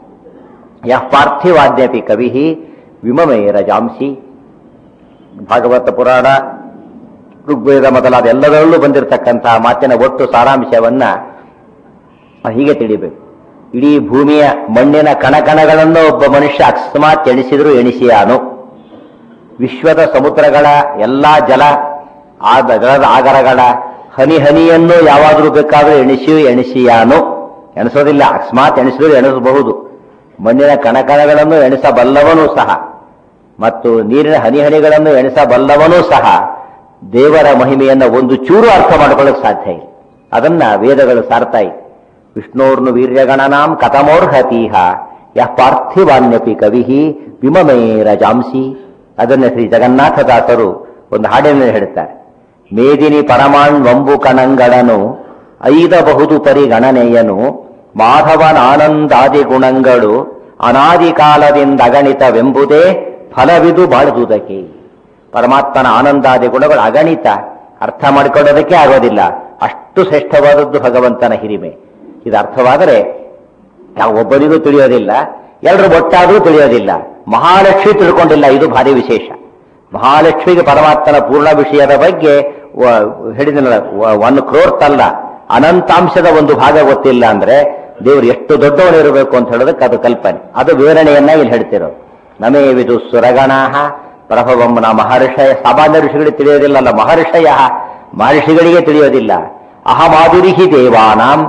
ಯಃ ಪಾರ್ಥಿವಾದ್ಯಪಿ ಕವಿ ವಿಮಮೇ ರಜಾಂಸಿ ಭಾಗವತ ಪುರಾಣ ಋಗ್ವೇದ ಮೊದಲಾದ ಎಲ್ಲದರಲ್ಲೂ ಬಂದಿರತಕ್ಕಂತಹ ಮಾತಿನ ಒಟ್ಟು ಸಾರಾಂಶವನ್ನ ಹೀಗೆ ತಿಳಿಬೇಕು ಇಡೀ ಭೂಮಿಯ ಮಣ್ಣಿನ ಕಣಕಣಗಳನ್ನು ಒಬ್ಬ ಮನುಷ್ಯ ಅಕಸ್ಮಾತ್ ಎಣಿಸಿದ್ರು ಎಣಿಸಿಯಾನು ವಿಶ್ವದ ಸಮುದ್ರಗಳ ಎಲ್ಲಾ ಜಲ ಆದ ಜಲದ ಆಗರಗಳ ಹನಿ ಹನಿಯನ್ನು ಯಾವಾದರೂ ಬೇಕಾದರೂ ಎಣಿಸಿಯೂ ಎಣಿಸಿಯಾನು ಎಣಿಸೋದಿಲ್ಲ ಅಕಸ್ಮಾತ್ ಎಣಿಸಿದ್ರು ಎಣಿಸಬಹುದು ಮಣ್ಣಿನ ಕಣಕಣಗಳನ್ನು ಎಣಿಸಬಲ್ಲವನೂ ಸಹ ಮತ್ತು ನೀರಿನ ಹನಿ ಹನಿಗಳನ್ನು ಎಣಿಸಬಲ್ಲವನೂ ಸಹ ದೇವರ ಮಹಿಮೆಯನ್ನು ಒಂದು ಚೂರು ಅರ್ಥ ಮಾಡ್ಕೊಳ್ಳೋಕೆ ಸಾಧ್ಯ ಇಲ್ಲ ಅದನ್ನ ವೇದಗಳು ಸಾರ್ತಾ ಇದೆ ವಿಷ್ಣೋರ್ನು ವೀರ್ಯಗಣನಾಂ ಕಥಮೋರ್ಹತೀಹ ಯಃ ಪಾರ್ಥಿವಾನ್ಯಪಿ ಕವಿ ವಿಮಮೇ ರಜಾಂಸಿ ಅದನ್ನ ಶ್ರೀ ಜಗನ್ನಾಥದಾಸರು ಒಂದು ಹಾಡಿನಲ್ಲಿ ಹೇಳುತ್ತಾರೆ ಮೇದಿನಿ ಪರಮಾಣ್ ವಂಬು ಕಣಂಗಳನು ಐದಬಹುದು ಪರಿಗಣನೆಯನು ಮಾಧವನಾನಂದಾದಿ ಗುಣಗಳು ಅನಾದಿ ಕಾಲದಿಂದ ಅಗಣಿತವೆಂಬುದೇ ಫಲವಿದು ಬಾಳುವುದಕ್ಕೆ ಪರಮಾತ್ಮನ ಆನಂದಾದಿ ಗುಣಗಳು ಅಗಣಿತ ಅರ್ಥ ಮಾಡಿಕೊಳ್ಳೋದಕ್ಕೆ ಆಗೋದಿಲ್ಲ ಅಷ್ಟು ಶ್ರೇಷ್ಠವಾದದ್ದು ಭಗವಂತನ ಹಿರಿಮೆ ಇದು ಅರ್ಥವಾದರೆ ಯಾವ ಒಬ್ಬನಿಗೂ ತಿಳಿಯೋದಿಲ್ಲ ಎಲ್ಲರೂ ಒಟ್ಟಾದರೂ ತಿಳಿಯೋದಿಲ್ಲ ಮಹಾಲಕ್ಷ್ಮಿ ತಿಳ್ಕೊಂಡಿಲ್ಲ ಇದು ಭಾರಿ ವಿಶೇಷ ಮಹಾಲಕ್ಷ್ಮಿಗೆ ಪರಮಾತ್ಮನ ಪೂರ್ಣ ವಿಷಯದ ಬಗ್ಗೆ ಹೇಳಿದ ಒನ್ ಕ್ರೋರ್ತಲ್ಲ ಅನಂತಾಂಶದ ಒಂದು ಭಾಗ ಗೊತ್ತಿಲ್ಲ ಅಂದ್ರೆ ದೇವರು ಎಷ್ಟು ದೊಡ್ಡವನಿರಬೇಕು ಅಂತ ಹೇಳೋದಕ್ಕೆ ಅದು ಕಲ್ಪನೆ ಅದು ವಿವರಣೆಯನ್ನ ಇಲ್ಲಿ ಹೇಳ್ತಿರೋದು ನಮೇ ವಿದು ಸುರಗಣಾಹ ಪ್ರಭವಂನ ಮಹರ್ಷಯ ಸಾಮಾನ್ಯ ಋಷಿಗಳಿಗೆ ತಿಳಿಯೋದಿಲ್ಲ ಅಲ್ಲ ಮಹರ್ಷಯ ಮಹರ್ಷಿಗಳಿಗೆ ತಿಳಿಯೋದಿಲ್ಲ ಅಹಮಾದುರಿಹಿ ದೇವಾನಾಂ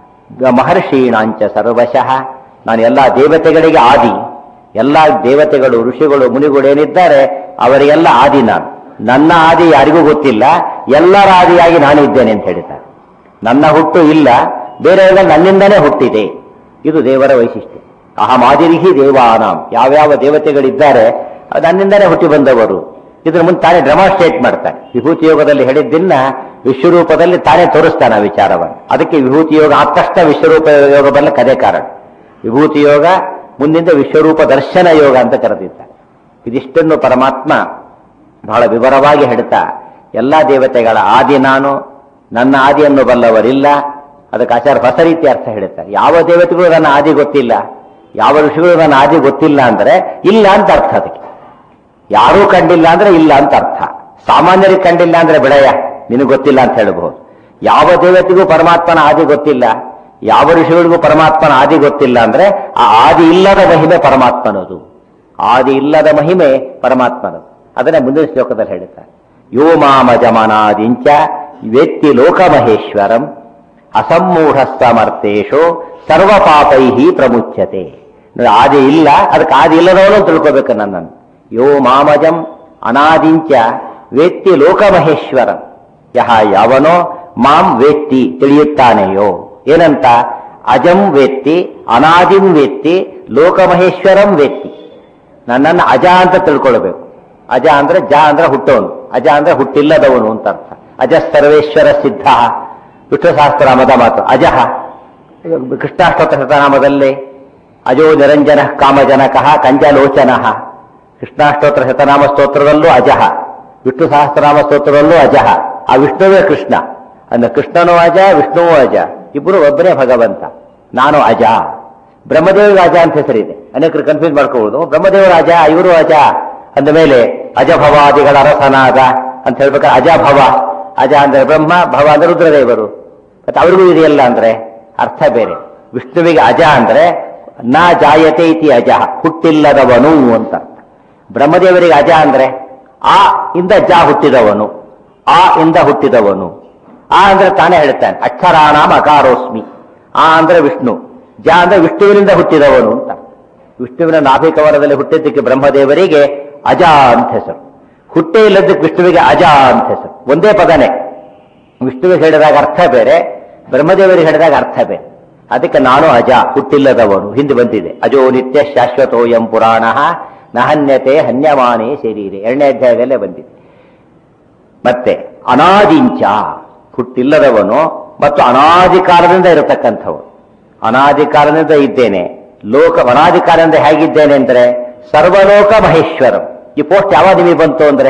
ಮಹರ್ಷೀಣಾಂಚ ಸರ್ವಶಃ ನಾನು ಎಲ್ಲ ದೇವತೆಗಳಿಗೆ ಆದಿ ಎಲ್ಲ ದೇವತೆಗಳು ಋಷಿಗಳು ಮುನಿಗಳು ಏನಿದ್ದಾರೆ ಅವರಿಗೆಲ್ಲ ಆದಿ ನಾನು ನನ್ನ ಆದಿ ಯಾರಿಗೂ ಗೊತ್ತಿಲ್ಲ ಎಲ್ಲರ ಆದಿಯಾಗಿ ನಾನಿದ್ದೇನೆ ಅಂತ ಹೇಳಿದ್ದಾರೆ ನನ್ನ ಹುಟ್ಟು ಇಲ್ಲ ಬೇರೆಯವರ ನನ್ನಿಂದನೇ ಹುಟ್ಟಿದೆ ಇದು ದೇವರ ವೈಶಿಷ್ಟ್ಯ ಅಹಮಾದಿರಿಹಿ ದೇವಾನಾಂ ಯಾವ್ಯಾವ ದೇವತೆಗಳಿದ್ದಾರೆ ಅದು ನನ್ನಿಂದನೇ ಹುಟ್ಟಿ ಬಂದವರು ಇದ್ರ ಮುಂದೆ ತಾನೇ ಡೆಮಾನ್ಸ್ಟ್ರೇಟ್ ಮಾಡ್ತಾನೆ ವಿಭೂತಿ ಯೋಗದಲ್ಲಿ ಹೇಳಿದ್ದನ್ನ ವಿಶ್ವರೂಪದಲ್ಲಿ ತಾನೇ ತೋರಿಸ್ತಾನೆ ಆ ವಿಚಾರವನ್ನು ಅದಕ್ಕೆ ವಿಭೂತಿ ಯೋಗ ಆದ ತಕ್ಷಣ ವಿಶ್ವರೂಪ ಯೋಗ ಬರಲ್ಲ ಕದೇ ಕಾರಣ ವಿಭೂತಿ ಯೋಗ ಮುಂದಿಂದ ವಿಶ್ವರೂಪ ದರ್ಶನ ಯೋಗ ಅಂತ ಕರೆದಿದ್ದಾನೆ ಇದಿಷ್ಟನ್ನು ಪರಮಾತ್ಮ ಬಹಳ ವಿವರವಾಗಿ ಹೇಳ್ತಾ ಎಲ್ಲಾ ದೇವತೆಗಳ ಆದಿ ನಾನು ನನ್ನ ಆದಿಯನ್ನು ಬಲ್ಲವರಿಲ್ಲ ಅದಕ್ಕೆ ಆಚಾರ ಹೊಸ ರೀತಿ ಅರ್ಥ ಹೇಳ್ತಾರೆ ಯಾವ ದೇವತೆಗಳು ನನ್ನ ಆದಿ ಗೊತ್ತಿಲ್ಲ ಯಾವ ಋಷಿಗಳು ನನ್ನ ಆದಿ ಗೊತ್ತಿಲ್ಲ ಅಂದ್ರೆ ಇಲ್ಲ ಅಂತ ಅರ್ಥ ಅದಕ್ಕೆ ಯಾರೂ ಕಂಡಿಲ್ಲ ಅಂದ್ರೆ ಇಲ್ಲ ಅಂತ ಅರ್ಥ ಸಾಮಾನ್ಯರಿಗೆ ಕಂಡಿಲ್ಲ ಅಂದ್ರೆ ಬಿಡಯ ನಿನಗೆ ಗೊತ್ತಿಲ್ಲ ಅಂತ ಹೇಳಬಹುದು ಯಾವ ದೇವತೆಗೂ ಪರಮಾತ್ಮನ ಆದಿ ಗೊತ್ತಿಲ್ಲ ಯಾವ ಋಷಿಗಳಿಗೂ ಪರಮಾತ್ಮನ ಆದಿ ಗೊತ್ತಿಲ್ಲ ಅಂದ್ರೆ ಆ ಆದಿ ಇಲ್ಲದ ಮಹಿಮೆ ಪರಮಾತ್ಮನದು ಆದಿ ಇಲ್ಲದ ಮಹಿಮೆ ಪರಮಾತ್ಮನದು ಅದನ್ನೇ ಮುಂದಿನ ಶ್ಲೋಕದಲ್ಲಿ ಹೇಳ್ತಾರೆ ಯೋ ಮಾಮಜಮನಾದಿಂಚ ವೇತ್ತಿ ಲೋಕಮಹೇಶ್ವರಂ ಅಸಮ್ಮೂಢ ಸಮರ್ಥೇಶೋ ಸರ್ವ ಪಾಪೈಹಿ ಪ್ರಮುಚ್ಯತೆ ನೋಡಿ, ಆದಿ ಇಲ್ಲ ಅದಕ್ಕೆ ಆದಿ ಇಲ್ಲದವನು ತಿಳ್ಕೋಬೇಕು ನನ್ನನ್ನು ಯೋ ಮಾಮಜಂ ಅನಾದಿಂಚ ವೇತ್ತಿ ಲೋಕಮಹೇಶ್ವರಂ ಯಹ ಯಾವನೋ ಮಾಂ ವೇತ್ತಿ ತಿಳಿಯುತ್ತಾನೆಯೋ ಏನಂತ ಅಜಂ ವೇತ್ತಿ ಅನಾದಿಂ ವೇತ್ತಿ ಲೋಕಮಹೇಶ್ವರಂ ವೇತ್ತಿ ನನ್ನನ್ನು ಅಜ ಅಂತ ತಿಳ್ಕೊಳ್ಬೇಕು ಅಜ ಅಂದ್ರೆ ಜ ಅಂದ್ರೆ ಹುಟ್ಟವನು ಅಜ ಅಂದ್ರೆ ಹುಟ್ಟಿಲ್ಲದವನು ಅಂತ ಅರ್ಥ ಅಜ ಸರ್ವೇಶ್ವರ ಸಿದ್ಧ ವಿಷ್ಣು ಸಹಸ್ರನಾಮದ ಮಾತು ಅಜಃ ಕೃಷ್ಣಾಷ್ಟೋತ್ತರ ಶತನಾಮದಲ್ಲಿ ಅಜೋ ನಿರಂಜನ ಕಾಮಜನಕಃ ಕಂಜಲೋಚನ ಕೃಷ್ಣಾಷ್ಟೋತ್ತರ ಶತನಾಮ ಸ್ತೋತ್ರದಲ್ಲೂ ಅಜಃ ವಿಷ್ಣು ಸಹಸ್ರನಾಮ ಸ್ತೋತ್ರದಲ್ಲೂ ಅಜಃ ಆ ವಿಷ್ಣುವೇ ಕೃಷ್ಣ ಅಂದ್ರೆ ಕೃಷ್ಣನೂ ಅಜ ವಿಷ್ಣುವೂ ಅಜ ಇಬ್ಬರು ಒಬ್ಬನೇ ಭಗವಂತ ನಾನು ಅಜ ಬ್ರಹ್ಮದೇವರಿಗೆ ಅಜ ಅಂತ ಹೆಸರಿದೆ ಅನೇಕರು ಕನ್ಫ್ಯೂಸ್ ಮಾಡ್ಕೋಬಹುದು ಬ್ರಹ್ಮದೇವರ ಅಜ ಇವರು ಅಜ ಅಂದ ಮೇಲೆ ಅಜಭವಾದಿಗಳ ಅರಸನಾದ ಅಂತ ಹೇಳ್ಬೇಕಾದ್ರೆ ಅಜಭವ ಅಜ ಅಂದ್ರೆ ಬ್ರಹ್ಮ ಭವ ಅಂದ್ರೆ ರುದ್ರದೇವರು ಮತ್ತೆ ಅವ್ರಿಗೂ ಇದೆಯಲ್ಲ ಅಂದ್ರೆ ಅರ್ಥ ಬೇರೆ ವಿಷ್ಣುವಿಗೆ ಅಜ ಅಂದ್ರೆ ನಾ ಜಾಯತೆ ಇತಿ ಅಜ ಹುಟ್ಟಿಲ್ಲದವನು ಅಂತ ಅರ್ಥ ಬ್ರಹ್ಮದೇವರಿಗೆ ಅಜ ಅಂದ್ರೆ ಆ ಇಂದ ಜ ಹುಟ್ಟಿದವನು ಆ ಇಂದ ಹುಟ್ಟಿದವನು ಆ ಅಂದ್ರೆ ತಾನೇ ಹೇಳ್ತಾನೆ ಅಕ್ಷರಾಣಾಮ ಅಕಾರೋಸ್ಮಿ ಆ ಅಂದ್ರೆ ವಿಷ್ಣು ಜ ಅಂದ್ರೆ ವಿಷ್ಣುವಿನಿಂದ ಹುಟ್ಟಿದವನು ಅಂತ ವಿಷ್ಣುವಿನ ನಾಭಿಕವರದಲ್ಲಿ ಹುಟ್ಟಿದ್ದಕ್ಕೆ ಬ್ರಹ್ಮದೇವರಿಗೆ ಅಜ ಅಂತ ಹೆಸರು ಹುಟ್ಟೇ ಇಲ್ಲದಕ್ಕೆ ವಿಷ್ಣುವಿಗೆ ಅಜ ಅಂತ ಹೆಸರು ಒಂದೇ ಪದನೇ ವಿಷ್ಣುವಿಗೆ ಹೇಳಿದಾಗ ಅರ್ಥ ಬೇರೆ ಬ್ರಹ್ಮದೇವರಿಗೆ ಹೇಳಿದಾಗ ಅರ್ಥ ಬೇರೆ ಅದಕ್ಕೆ ನಾನು ಅಜ ಹುಟ್ಟಿಲ್ಲದವನು ಹಿಂದೆ ಬಂದಿದೆ ಅಜೋ ನಿತ್ಯ ಶಾಶ್ವತೋಯಂ ಪುರಾಣ ನಹನ್ಯತೆ ಹನ್ಯಮಾನೇ ಶರೀರೆ ಎರಡನೇ ಅಧ್ಯಾಯದಲ್ಲೇ ಬಂದಿದೆ ಮತ್ತೆ ಅನಾದಿಂಚ ಹುಟ್ಟಿಲ್ಲದವನು ಮತ್ತು ಅನಾದಿ ಕಾಲದಿಂದ ಇರತಕ್ಕಂಥವನು ಅನಾದಿ ಕಾಲದಿಂದ ಇದ್ದೇನೆ ಲೋಕ ಅನಾದಿ ಕಾಲದಿಂದ ಹೇಗಿದ್ದೇನೆ ಅಂದ್ರೆ ಸರ್ವಲೋಕ ಮಹೇಶ್ವರಂ ಈ ಪೋಸ್ಟ್ ಯಾವಾಗ ನಿಮಗೆ ಬಂತು ಅಂದ್ರೆ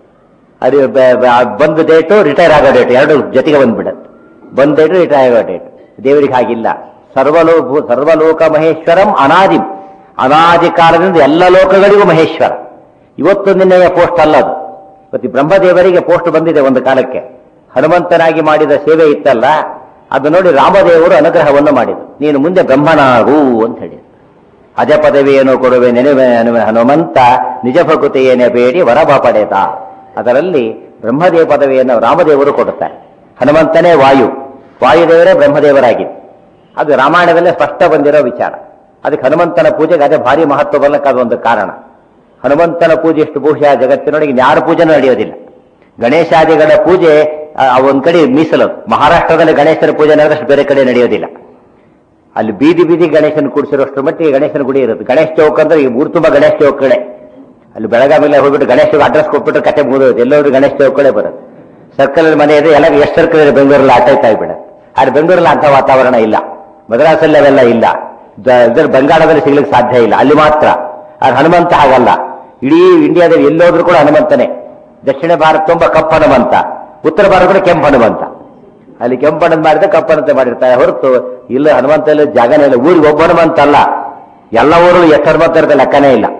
ಅದು ಬ- ಬ- ಬಂದ ಡೇಟು ರಿಟೈರ್ ಆಗೋ ಡೇಟ್ ಎರಡು ಜೊತೆಗೆ ಬಂದ್ಬಿಡತ್ತೆ ಬಂದ ಡೇಟು ರಿಟೈರ್ ಆಗೋ ಡೇಟ್ ದೇವರಿಗೆ ಹಾಗಿಲ್ಲ ಸರ್ವಲೋ ಭೂ- ಸರ್ವಲೋಕ ಮಹೇಶ್ವರಂ ಅನಾದಿ ಅನಾದಿ ಕಾಲದಿಂದ ಎಲ್ಲ ಲೋಕಗಳಿಗೂ ಮಹೇಶ್ವರ ಇವತ್ತು ನಿನ್ನೆಯ ಪೋಸ್ಟ್ ಅಲ್ಲದು ಇವತ್ತು ಈ ಬ್ರಹ್ಮದೇವರಿಗೆ ಪೋಸ್ಟ್ ಬಂದಿದೆ ಒಂದು ಕಾಲಕ್ಕೆ ಹನುಮಂತನಾಗಿ ಮಾಡಿದ ಸೇವೆ ಇತ್ತಲ್ಲ ಅದು ನೋಡಿ ರಾಮದೇವರು ಅನುಗ್ರಹವನ್ನು ಮಾಡಿದರು ನೀನು ಮುಂದೆ ಬ್ರಹ್ಮನಾಗು ಅಂತ ಹೇಳಿದ್ರು ಅಜ ಪದವಿಯನ್ನು ಕೊಡುವೆ ನೆನೆವೆ ಅನ್ನುವ ಹನುಮಂತ ನಿಜ ಭಕುತಿಯೇನೆ ಬೇಡಿ ವರಭ ಪಡೆದ ಅದರಲ್ಲಿ ಬ್ರಹ್ಮದೇವ ಪದವಿಯನ್ನು ರಾಮದೇವರು ಕೊಡುತ್ತಾರೆ ಹನುಮಂತನೇ ವಾಯು ವಾಯುದೇವರೇ ಬ್ರಹ್ಮದೇವರಾಗಿದೆ ಅದು ರಾಮಾಯಣದಲ್ಲೇ ಸ್ಪಷ್ಟ ಬಂದಿರೋ ವಿಚಾರ ಅದಕ್ಕೆ ಹನುಮಂತನ ಪೂಜೆಗೆ ಅದೇ ಭಾರಿ ಮಹತ್ವ ಬರಲಿಕ್ಕೆ ಅದೊಂದು ಕಾರಣ ಹನುಮಂತನ ಪೂಜೆ ಎಷ್ಟು ಬಹುಶಃ ಜಗತ್ತಿನೊಳಗೆ ಯಾರ ಪೂಜೆನೂ ನಡೆಯೋದಿಲ್ಲ ಗಣೇಶಾದಿಗಳ ಪೂಜೆ ಆ, ಆ ಒಂದ್ ಕಡೆ ಮೀಸಲು ಮಹಾರಾಷ್ಟ್ರದಲ್ಲಿ ಗಣೇಶನ ಪೂಜೆ ನಡೆದಷ್ಟು ಬೇರೆ ಕಡೆ ನಡೆಯೋದಿಲ್ಲ ಅಲ್ಲಿ ಬೀದಿ ಬೀದಿ ಗಣೇಶನ ಕೂಡಿಸಿರೋಷ್ಟ್ರ ಮಟ್ಟಿಗೆ ಗಣೇಶನ ಗುಡಿ ಇರುತ್ತೆ ಗಣೇಶ್ ಚೌಕ್ ಅಂದ್ರೆ ಈ ಊರು ತುಂಬಾ ಗಣೇಶ್ ಚೌಕ್ಗಳೇ ಅಲ್ಲಿ ಬೆಳಗಾವಿಲ್ಲ ಹೋಗ್ಬಿಟ್ಟು ಗಣೇಶ್ ಅಡ್ರೆಸ್ ಕೊಟ್ಬಿಟ್ಟು ಕತೆ ಮುಗಿದೋದು ಎಲ್ಲರೂ ಗಣೇಶ್ ಚೌಕ್ಗಳೇ ಬರುತ್ತೆ ಸರ್ಕಲ್ ಅಲ್ಲಿ ಮನೆ ಇದೆ ಎಲ್ಲ ಎಷ್ಟು ಸರ್ಕಲ್ ಇದೆ ಬೆಂಗಳೂರಲ್ಲಿ ಆಟ ಆಯ್ತಾ ಬಿಡ ಆದ್ರೆ ಬೆಂಗಳೂರಲ್ಲಿ ಅಂತ ವಾತಾವರಣ ಇಲ್ಲ ಮದ್ರಾಸಲ್ಲಿ ಅವೆಲ್ಲ ಇಲ್ಲ ದ- ಇದ್ರ ಬಂಗಾಳದಲ್ಲಿ ಸಿಗ್ಲಿಕ್ಕೆ ಸಾಧ್ಯ ಇಲ್ಲ ಅಲ್ಲಿ ಮಾತ್ರ ಆದ್ರೆ ಹನುಮಂತ ಹಾಗಲ್ಲ ಇಡೀ ಇಂಡಿಯಾದಲ್ಲಿ ಎಲ್ಲೋದ್ರೂ ಕೂಡ ಹನುಮಂತನೇ ದಕ್ಷಿಣ ಭಾರತ ತುಂಬಾ ಕಪ್ಪು ಹನುಮಂತ ಉತ್ತರ ಭಾರತ ಕೂಡ ಕೆಂಪು ಹನುಮಂತ ಅಲ್ಲಿ ಕೆಂಪಣ್ಣದ್ ಮಾಡಿದ್ರೆ ಕಪ್ಪನಂತೆ ಮಾಡಿರ್ತಾರೆ ಹೊರತು ಇಲ್ಲ ಹನುಮಂತ ಇಲ್ಲ ಜಾಗನೇ ಇಲ್ಲ ಊರಿಗೆ ಒಬ್ಬ ಹನುಮಂತ ಅಲ್ಲ ಎಲ್ಲ ಊರು ಎಷ್ಟು ಹನುಮಂತ ಇರುತ್ತೆ ಲೆಕ್ಕನೇ ಇಲ್ಲ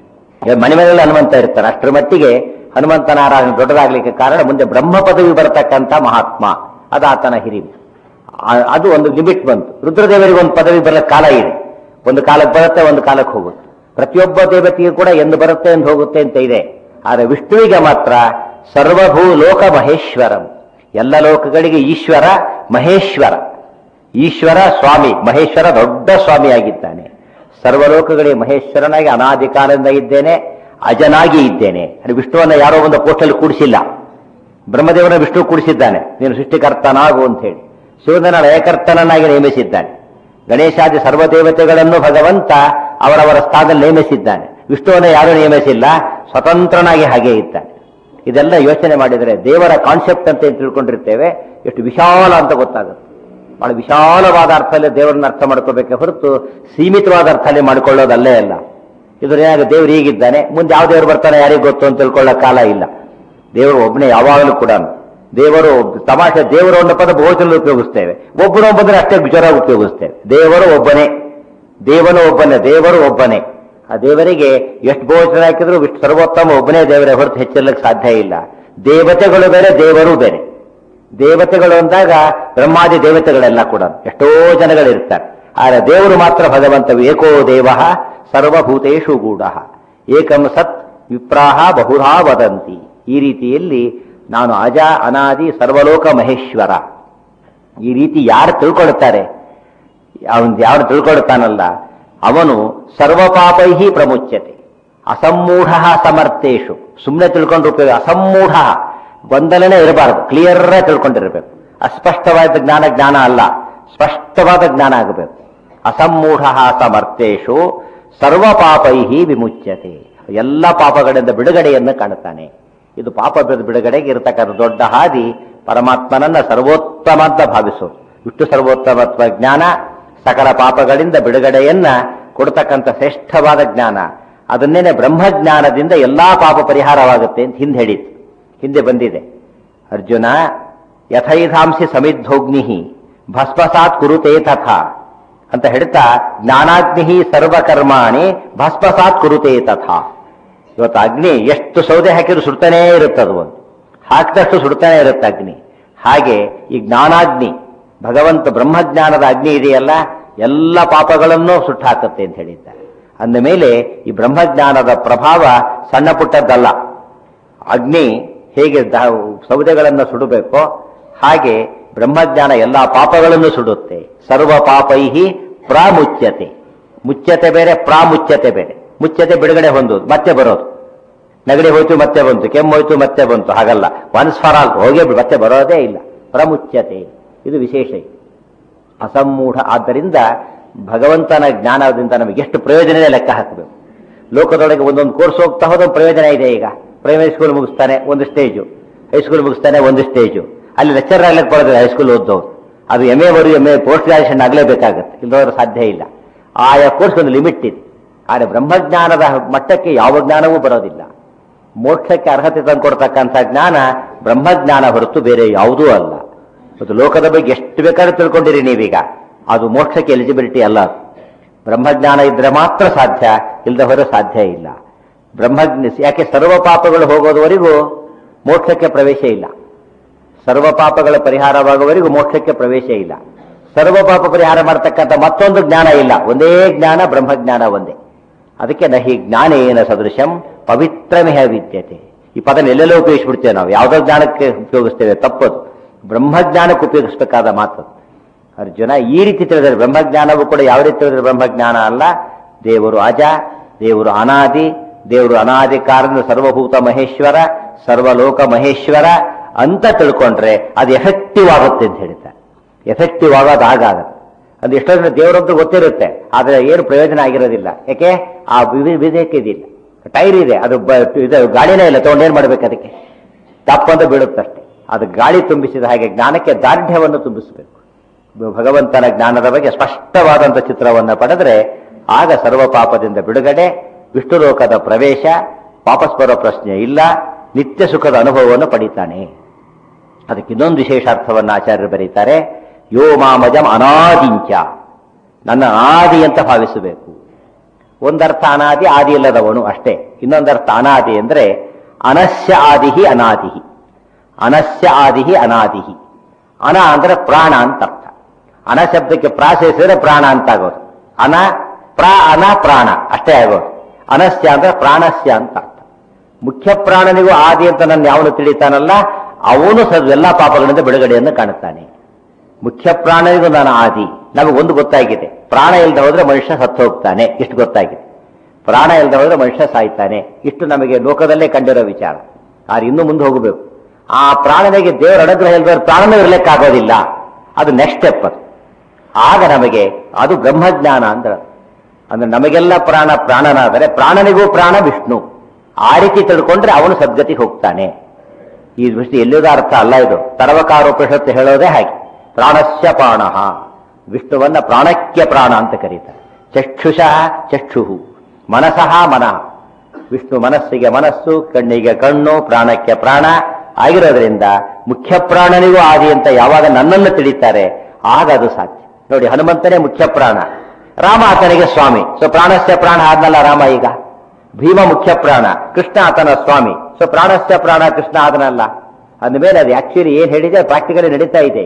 ಈಗ ಮನೆ ಮನೆಯಲ್ಲಿ ಹನುಮಂತ ಇರ್ತಾರೆ ಅಷ್ಟರ ಮಟ್ಟಿಗೆ ಹನುಮಂತನ ಆರಾಧನೆ ದೊಡ್ಡದಾಗ್ಲಿಕ್ಕೆ ಕಾರಣ ಮುಂದೆ ಬ್ರಹ್ಮ ಪದವಿ ಬರತಕ್ಕಂತ ಮಹಾತ್ಮ ಅದು ಆತನ ಹಿರಿಮೆ ಆ- ಅದು ಒಂದು ಲಿಮಿಟ್ ಬಂತು ರುದ್ರದೇವರಿಗೆ ಒಂದು ಪದವಿ ಬರಲಿಕ್ಕೆ ಕಾಲ ಇದೆ ಒಂದು ಕಾಲಕ್ಕೆ ಬರುತ್ತೆ ಒಂದು ಕಾಲಕ್ಕೆ ಹೋಗುತ್ತೆ ಪ್ರತಿಯೊಬ್ಬ ದೇವತೆಗೂ ಕೂಡ ಎಂದು ಬರುತ್ತೆ ಎಂದು ಹೋಗುತ್ತೆ ಅಂತ ಇದೆ ಆದರೆ ವಿಷ್ಣುವಿಗೆ ಮಾತ್ರ ಸರ್ವಭೂ ಲೋಕ ಮಹೇಶ್ವರಂ ಎಲ್ಲ ಲೋಕಗಳಿಗೆ ಈಶ್ವರ ಮಹೇಶ್ವರ ಈಶ್ವರ ಸ್ವಾಮಿ ಮಹೇಶ್ವರ ದೊಡ್ಡ ಸ್ವಾಮಿಯಾಗಿದ್ದಾನೆ ಸರ್ವಲೋಕಗಳಿಗೆ ಮಹೇಶ್ವರನಾಗಿ ಅನಾದಿ ಕಾಲದಿಂದ ಇದ್ದೇನೆ ಅಜನಾಗಿ ಇದ್ದೇನೆ ಅದು ವಿಷ್ಣುವನ್ನ ಯಾರೋ ಒಂದು ಪೋಸ್ಟಲ್ಲಿ ಕೂಡಿಸಿಲ್ಲ ಬ್ರಹ್ಮದೇವನ ವಿಷ್ಣು ಕೂಡಿಸಿದ್ದಾನೆ ನೀನು ಸೃಷ್ಟಿಕರ್ತನಾಗು ಅಂತ ಹೇಳಿ ಶಿವನ ಲಯಕರ್ತನನ್ನಾಗಿ ನೇಮಿಸಿದ್ದಾನೆ ಗಣೇಶಾದಿ ಸರ್ವದೇವತೆಗಳನ್ನು ಭಗವಂತ ಅವರವರ ಸ್ಥಾನದಲ್ಲಿ ನೇಮಿಸಿದ್ದಾನೆ ವಿಷ್ಣುವನ್ನ ಯಾರೂ ನೇಮಿಸಿಲ್ಲ ಸ್ವತಂತ್ರನಾಗಿ ಹಾಗೆ ಇದ್ದಾನೆ ಇದೆಲ್ಲ ಯೋಚನೆ ಮಾಡಿದರೆ ದೇವರ ಕಾನ್ಸೆಪ್ಟ್ ಅಂತ ಏನ್ ತಿಳ್ಕೊಂಡಿರ್ತೇವೆ ಎಷ್ಟು ವಿಶಾಲ ಅಂತ ಗೊತ್ತಾಗುತ್ತೆ ಬಹಳ ವಿಶಾಲವಾದ ಅರ್ಥದಲ್ಲಿ ದೇವರನ್ನ ಅರ್ಥ ಮಾಡ್ಕೋಬೇಕೆ ಹೊರತು ಸೀಮಿತವಾದ ಅರ್ಥದಲ್ಲಿ ಮಾಡ್ಕೊಳ್ಳೋದಲ್ಲೇ ಅಲ್ಲ ಇದ್ರ ಏನಾಗ ದೇವರು ಹೀಗಿದ್ದಾನೆ ಮುಂದೆ ಯಾವ ದೇವರು ಬರ್ತಾನೆ ಯಾರಿಗೆ ಗೊತ್ತು ಅಂತ ತಿಳ್ಕೊಳ್ಳೋ ಕಾಲ ಇಲ್ಲ ದೇವರು ಒಬ್ಬನೇ ಯಾವಾಗಲೂ ಕೂಡ ದೇವರು ತಮಾಷೆ ದೇವರು ಅನ್ನೋ ಪದ ಬಹುವಚನ ಉಪಯೋಗಿಸ್ತೇವೆ ಒಬ್ಬನು ಬಂದ್ರೆ ಅಷ್ಟೇ ವಿಚಾರ ಉಪಯೋಗಿಸ್ತೇವೆ ದೇವರು ಒಬ್ಬನೇ ದೇವನು ಒಬ್ಬನೇ ದೇವರು ಒಬ್ಬನೇ ಆ ದೇವರಿಗೆ ಎಷ್ಟು ಬಹುವಚನ ಹಾಕಿದ್ರು ವಿಷ್ಣು ಸರ್ವೋತ್ತಮ ಒಬ್ಬನೇ ದೇವರೇ ಹೊರತು ಹೆಚ್ಚಿರ್ಲಿಕ್ಕೆ ಸಾಧ್ಯ ಇಲ್ಲ ದೇವತೆಗಳು ಬೇರೆ ದೇವರು ಬೇರೆ ದೇವತೆಗಳು ಅಂದಾಗ ಬ್ರಹ್ಮಾದಿ ದೇವತೆಗಳೆಲ್ಲ ಕೂಡ ಎಷ್ಟೋ ಜನಗಳಿರ್ತಾರೆ ಆದರೆ ದೇವರು ಮಾತ್ರ ಭಗವಂತ ಏಕೋ ದೇವ ಸರ್ವಭೂತೇಶು ಗೂಢ ಏಕಂ ಸತ್ ವಿಪ್ರಾಹ ಬಹುಧಾ ವದಂತಿ ಈ ರೀತಿಯಲ್ಲಿ ನಾನು ಅಜ ಅನಾದಿ ಸರ್ವಲೋಕ ಮಹೇಶ್ವರ ಈ ರೀತಿ ಯಾರು ತಿಳ್ಕೊಳ್ತಾರೆ ಅವನ್ ಯಾರು ತಿಳ್ಕೊಳ್ತಾನಲ್ಲ ಅವನು ಸರ್ವಪಾಪೈಹಿ ಪ್ರಮುಚ್ಯತೆ ಅಸಮ್ಮೂಢ ಸಮರ್ಥೇಶು ಸುಮ್ಮನೆ ತಿಳ್ಕೊಂಡು ಉಪಯೋಗ ಅಸಮ್ಮೂಢ ಗೊಂದಲನೇ ಇರಬಾರದು ಕ್ಲಿಯರ್ ತಿಳ್ಕೊಂಡಿರ್ಬೇಕು ಅಸ್ಪಷ್ಟವಾದ ಜ್ಞಾನ ಜ್ಞಾನ ಅಲ್ಲ ಸ್ಪಷ್ಟವಾದ ಜ್ಞಾನ ಆಗಬೇಕು ಅಸಮ್ಮೂಢ ಸಮರ್ಥೇಶು ಸರ್ವ ಪಾಪೈಹಿ ವಿಮುಚ್ಯತೆ ಎಲ್ಲ ಪಾಪಗಳಿಂದ ಬಿಡುಗಡೆಯನ್ನು ಕಾಣುತ್ತಾನೆ ಇದು ಪಾಪದ ಬಿಡುಗಡೆಗೆ ಇರತಕ್ಕಂಥ ದೊಡ್ಡ ಹಾದಿ ಪರಮಾತ್ಮನನ್ನ ಸರ್ವೋತ್ತಮ ಅಂತ ಭಾವಿಸೋದು ವಿಷ್ಣು ಸರ್ವೋತ್ತಮತ್ವ ಜ್ಞಾನ ಸಕಲ ಪಾಪಗಳಿಂದ ಬಿಡುಗಡೆಯನ್ನ ಕೊಡ್ತಕ್ಕಂಥ ಶ್ರೇಷ್ಠವಾದ ಜ್ಞಾನ ಅದನ್ನೇನೆ ಬ್ರಹ್ಮಜ್ಞಾನದಿಂದ ಎಲ್ಲಾ ಪಾಪ ಪರಿಹಾರವಾಗುತ್ತೆ ಅಂತ ಹಿಂದೆ ಹೇಳಿತ್ತು ಹಿಂದೆ ಬಂದಿದೆ ಅರ್ಜುನ ಯಥೈಧಾಂಸಿ ಸಮಿದ್ಧೋಗ್ನಿ ಭಸ್ಮಸಾತ್ ಕುರುತೆ ತಥಾ ಅಂತ ಹೇಳ್ತಾ ಜ್ಞಾನಾಗ್ನಿ ಸರ್ವಕರ್ಮಾಣಿ ಭಸ್ಮಸಾತ್ ಕುರುತೆ ತಥಾ ಇವತ್ತು ಅಗ್ನಿ ಎಷ್ಟು ಸೌದೆ ಹಾಕಿದ್ರು ಸುಡ್ತಾನೇ ಇರುತ್ತದು ಒಂದು ಹಾಕಿದಷ್ಟು ಸುಡ್ತಾನೆ ಇರುತ್ತೆ ಅಗ್ನಿ ಹಾಗೆ ಈ ಜ್ಞಾನಾಗ್ನಿ ಭಗವಂತ ಬ್ರಹ್ಮಜ್ಞಾನದ ಅಗ್ನಿ ಇದೆಯಲ್ಲ ಎಲ್ಲ ಪಾಪಗಳನ್ನು ಸುಟ್ಟು ಹಾಕುತ್ತೆ ಅಂತ ಹೇಳಿದ್ದಾರೆ ಅಂದ ಮೇಲೆ ಈ ಬ್ರಹ್ಮಜ್ಞಾನದ ಪ್ರಭಾವ ಸಣ್ಣ ಪುಟ್ಟದ್ದಲ್ಲ ಅಗ್ನಿ ಹೇಗೆ ದ- ಸೌದೆಗಳನ್ನು ಸುಡಬೇಕೋ ಹಾಗೆ ಬ್ರಹ್ಮಜ್ಞಾನ ಎಲ್ಲಾ ಪಾಪಗಳನ್ನು ಸುಡುತ್ತೆ ಸರ್ವ ಪಾಪೈಹಿ ಪ್ರಾಮುಚ್ಯತೆ ಮುಚ್ಯತೆ ಬೇರೆ ಪ್ರಾಮುಚ್ಯತೆ ಬೇರೆ ಮುಚ್ಯತೆ ಬಿಡುಗಡೆ ಹೊಂದೋದು ಮತ್ತೆ ಬರೋದು ನೆಗಡಿ ಹೋಯ್ತು ಮತ್ತೆ ಬಂತು ಕೆಮ್ಮು ಹೋಯ್ತು ಮತ್ತೆ ಬಂತು ಹಾಗಲ್ಲ ಒನ್ಸ್ ಫಾರ್ ಆಲ್ ಹೋಗೇ ಬಿಡು, ಮತ್ತೆ ಬರೋದೇ ಇಲ್ಲ ಪ್ರಮುಚ್ಯತೆ ಇದು ವಿಶೇಷ ಇದು. ಅಸಮ್ಮೂಢ ಆದ್ದರಿಂದ ಭಗವಂತನ ಜ್ಞಾನದಿಂದ ನಮಗೆ ಎಷ್ಟು ಪ್ರಯೋಜನ ಇದೆ ಲೆಕ್ಕ ಹಾಕಬೇಕು ಲೋಕದೊಳಗೆ ಒಂದೊಂದು ಕೋರ್ಸ್ ಹೋಗ್ತಾ ಹೋದ ಪ್ರಯೋಜನ ಇದೆ ಈಗ ಪ್ರೈಮರಿ ಸ್ಕೂಲ್ ಮುಗಿಸ್ತಾನೆ ಒಂದು ಸ್ಟೇಜು ಹೈಸ್ಕೂಲ್ ಮುಗಿಸ್ತಾನೆ ಒಂದು ಸ್ಟೇಜು ಅಲ್ಲಿ ಲೆಕ್ಚರ್ ಆಗ್ಲಿಕ್ಕೆ ಬರೋದಿಲ್ಲ ಹೈಸ್ಕೂಲ್ ಓದೋರು ಅದು ಎಮ್ ಎ ವರೆಗೂ ಎಮ್ ಎ ಪೋಸ್ಟ್ ಗ್ರಾಜುಯೇಷನ್ ಆಗಲೇಬೇಕಾಗುತ್ತೆ ಇಲ್ಲದವ್ರು ಸಾಧ್ಯ ಇಲ್ಲ ಆಯಾ ಕೋರ್ಸ್ ಒಂದು ಲಿಮಿಟ್ ಇದೆ ಆದರೆ ಬ್ರಹ್ಮಜ್ಞಾನದ ಮಟ್ಟಕ್ಕೆ ಯಾವ ಜ್ಞಾನವೂ ಬರೋದಿಲ್ಲ ಮೋಕ್ಷಕ್ಕೆ ಅರ್ಹತೆ ತಂದುಕೊಡ್ತಕ್ಕಂಥ ಜ್ಞಾನ ಬ್ರಹ್ಮಜ್ಞಾನ ಹೊರತು ಬೇರೆ ಯಾವುದೂ ಅಲ್ಲ ಮತ್ತು ಲೋಕದ ಬಗ್ಗೆ ಎಷ್ಟು ಬೇಕಾದ್ರೂ ತಿಳ್ಕೊಂಡಿರಿ ನೀವೀಗ ಅದು ಮೋಕ್ಷಕ್ಕೆ ಎಲಿಜಿಬಿಲಿಟಿ ಅಲ್ಲ ಅದು. ಬ್ರಹ್ಮಜ್ಞಾನ ಇದ್ರೆ ಮಾತ್ರ ಸಾಧ್ಯ ಇಲ್ಲದ ಹೊರ ಸಾಧ್ಯ ಇಲ್ಲ ಬ್ರಹ್ಮಜ್ಞ ಯಾಕೆ ಸರ್ವ ಪಾಪಗಳು ಹೋಗೋದವರೆಗೂ ಮೋಕ್ಷಕ್ಕೆ ಪ್ರವೇಶ ಇಲ್ಲ ಸರ್ವ ಪಾಪಗಳ ಪರಿಹಾರವಾಗುವವರೆಗೂ ಮೋಕ್ಷಕ್ಕೆ ಪ್ರವೇಶ ಇಲ್ಲ ಸರ್ವ ಪಾಪ ಪರಿಹಾರ ಮಾಡತಕ್ಕಂಥ ಮತ್ತೊಂದು ಜ್ಞಾನ ಇಲ್ಲ ಒಂದೇ ಜ್ಞಾನ ಬ್ರಹ್ಮಜ್ಞಾನ ಒಂದೇ ಅದಕ್ಕೆ ನಹಿ ಜ್ಞಾನೇನ ಸದೃಶಂ ಪವಿತ್ರಮಿಹ ವಿದ್ಯತೆ ಈ ಪದನ ಎಲ್ಲೆಲ್ಲೋ ಉಪಯೋಗಿಸ್ಬಿಡ್ತೇವೆ ನಾವು ಯಾವುದೋ ಜ್ಞಾನಕ್ಕೆ ಉಪಯೋಗಿಸ್ತೇವೆ ತಪ್ಪದು ಬ್ರಹ್ಮಜ್ಞಾನಕ್ಕೆ ಉಪಯೋಗಿಸಬೇಕಾದ ಮಾತು ಅರ್ಜುನ ಈ ರೀತಿ ತಿಳಿದರೆ ಬ್ರಹ್ಮಜ್ಞಾನವೂ ಕೂಡ ಯಾವ ರೀತಿ ತಿಳಿದ್ರೆ ಬ್ರಹ್ಮಜ್ಞಾನ ಅಲ್ಲ ದೇವರು ಅಜ ದೇವರು ಅನಾದಿ ದೇವರು ಅನಾದಿ ಕಾರಣ ಸರ್ವಭೂತ ಮಹೇಶ್ವರ ಸರ್ವಲೋಕ ಮಹೇಶ್ವರ ಅಂತ ತಿಳ್ಕೊಂಡ್ರೆ ಅದು ಎಫೆಕ್ಟಿವ್ ಆಗುತ್ತೆ ಅಂತ ಹೇಳ್ತಾರೆ ಎಫೆಕ್ಟಿವ್ ಆಗೋದು ಆಗಾಗುತ್ತೆ ಅದು ಎಷ್ಟೋ ಜನ ದೇವರಂತೂ ಗೊತ್ತಿರುತ್ತೆ ಆದರೆ ಏನು ಪ್ರಯೋಜನ ಆಗಿರೋದಿಲ್ಲ ಯಾಕೆ ಆ ವಿವಿ ವಿವೇಕ ಇದಿಲ್ಲ ಟೈರ್ ಇದೆ ಅದು ಬ- ಇದು ಗಾಡಿನೇ ಇಲ್ಲ ತಗೊಂಡು ಏನ್ ಮಾಡ್ಬೇಕು ಅದಕ್ಕೆ ತಪ್ಪಂತ ಬೀಳುತ್ತಷ್ಟೇ ಅದು ಗಾಳಿ ತುಂಬಿಸಿದ ಹಾಗೆ ಜ್ಞಾನಕ್ಕೆ ದಾರ್ಢ್ಯವನ್ನು ತುಂಬಿಸಬೇಕು ಭಗವಂತನ ಜ್ಞಾನದ ಬಗ್ಗೆ ಸ್ಪಷ್ಟವಾದಂಥ ಚಿತ್ರವನ್ನು ಪಡೆದ್ರೆ ಆಗ ಸರ್ವ ಪಾಪದಿಂದ ಬಿಡುಗಡೆ ವಿಷ್ಣು ಲೋಕದ ಪ್ರವೇಶ ವಾಪಸ್ ಬರೋ ಪ್ರಶ್ನೆ ಇಲ್ಲ ನಿತ್ಯ ಸುಖದ ಅನುಭವವನ್ನು ಪಡಿತಾನೆ ಅದಕ್ಕೆ ಇನ್ನೊಂದು ವಿಶೇಷ ಅರ್ಥವನ್ನು ಆಚಾರ್ಯರು ಬರೀತಾರೆ ಯೋ ಮಾಮಜಂ ಅನಾದಿಂಚ ನನ್ನ ಅನಾದಿ ಅಂತ ಭಾವಿಸಬೇಕು ಒಂದರ್ಥ ಅನಾದಿ ಆದಿ ಇಲ್ಲದವನು ಅಷ್ಟೇ ಇನ್ನೊಂದರ್ಥ ಅನಾದಿ ಅಂದ್ರೆ ಅನಸ್ಯ ಆದಿಹಿ ಅನಾದಿಹಿ ಅನಸ್ಯ ಆದಿಹಿ ಅನಾದಿಹಿ ಅನ ಅಂದ್ರೆ ಪ್ರಾಣ ಅಂತ ಅರ್ಥ ಅನ ಶಬ್ದಕ್ಕೆ ಪ್ರಾ ಸೇರಿಸಿದ್ರೆ ಪ್ರಾಣ ಅಂತ ಆಗೋದು ಅನ ಪ್ರಾ ಅನ ಪ್ರಾಣ ಅಷ್ಟೇ ಆಗೋದು ಅನಸ್ಯ ಅಂದ್ರೆ ಪ್ರಾಣಸ್ಯ ಅಂತ ಅರ್ಥ ಮುಖ್ಯ ಪ್ರಾಣನಿಗೂ ಆದಿ ಅಂತ ನನ್ನ ಯಾವನು ತಿಳಿತಾನಲ್ಲ ಅವನು ಸದ್ ಎಲ್ಲ ಪಾಪಗಳಿಂದ ಬಿಡುಗಡೆಯನ್ನು ಕಾಣುತ್ತಾನೆ ಮುಖ್ಯ ಪ್ರಾಣನಿಗೂ ನಾನು ಆದಿ ನಮಗೊಂದು ಗೊತ್ತಾಗಿದೆ ಪ್ರಾಣ ಇಲ್ಲದೆ ಹೋದ್ರೆ ಮನುಷ್ಯ ಸತ್ತು ಹೋಗ್ತಾನೆ ಇಷ್ಟು ಗೊತ್ತಾಗಿದೆ ಪ್ರಾಣ ಇಲ್ಲದೆ ಹೋದ್ರೆ ಮನುಷ್ಯ ಸಾಯ್ತಾನೆ ಇಷ್ಟು ನಮಗೆ ಲೋಕದಲ್ಲೇ ಕಂಡಿರೋ ವಿಚಾರ ಆದ್ರೆ ಇನ್ನು ಮುಂದೆ ಹೋಗಬೇಕು ಆ ಪ್ರಾಣನಿಗೆ ದೇವರ ಅನುಗ್ರಹ ಇಲ್ಲದವ್ರು ಪ್ರಾಣನೂ ಇರ್ಲಿಕ್ಕಾಗೋದಿಲ್ಲ ಅದು ನೆಕ್ಸ್ಟ್ ಸ್ಟೆಪ್ ಅದು ಆಗ ನಮಗೆ ಅದು ಬ್ರಹ್ಮಜ್ಞಾನ ಅಂದ್ರೆ ಅಂದ್ರೆ ನಮಗೆಲ್ಲ ಪ್ರಾಣ ಪ್ರಾಣನಾದರೆ ಪ್ರಾಣನಿಗೂ ಪ್ರಾಣ ವಿಷ್ಣು ಆ ರೀತಿ ತಿಳ್ಕೊಂಡ್ರೆ ಅವನು ಸದ್ಗತಿಗೆ ಹೋಗ್ತಾನೆ ಈ ದೃಷ್ಟಿ ಎಲ್ಲಿದ ಅರ್ಥ ಅಲ್ಲ ಇದು ತರವಕಾರೋಪನಿಷತ್ತು ಹೇಳೋದೇ ಹಾಗೆ ಪ್ರಾಣಸ್ಯ ಪ್ರಾಣ ವಿಷ್ಣುವನ್ನ ಪ್ರಾಣಕ್ಕೆ ಪ್ರಾಣ ಅಂತ ಕರೀತಾರೆ ಚಕ್ಷುಷಃ ಚಕ್ಷು ಮನಸಃ ಮನಃ ವಿಷ್ಣು ಮನಸ್ಸಿಗೆ ಮನಸ್ಸು ಕಣ್ಣಿಗೆ ಕಣ್ಣು ಪ್ರಾಣಕ್ಕೆ ಪ್ರಾಣ ಆಗಿರೋದ್ರಿಂದ ಮುಖ್ಯ ಪ್ರಾಣನಿಗೂ ಆದಿ ಅಂತ ಯಾವಾಗ ನನ್ನನ್ನು ತಿಳಿತಾರೆ ಆಗ ಅದು ಸಾಧ್ಯ ನೋಡಿ ಹನುಮಂತನೇ ಮುಖ್ಯ ಪ್ರಾಣ ರಾಮ ಆತನಿಗೆ ಸ್ವಾಮಿ ಸೊ ಪ್ರಾಣಸ್ಯ ಪ್ರಾಣ ಆದ್ನಲ್ಲ ರಾಮ ಈಗ ಭೀಮ ಮುಖ್ಯ ಪ್ರಾಣ ಕೃಷ್ಣ ಆತನ ಸ್ವಾಮಿ ಸೊ ಪ್ರಾಣಸ್ಯ ಪ್ರಾಣ ಕೃಷ್ಣ ಆದನಲ್ಲ ಅಂದಮೇಲೆ ಅದು ಆಕ್ಚುಲಿ ಏನ್ ಹೇಳಿದೆ ಪ್ರಾಕ್ಟಿಕಲಿ ನಡೀತಾ ಇದೆ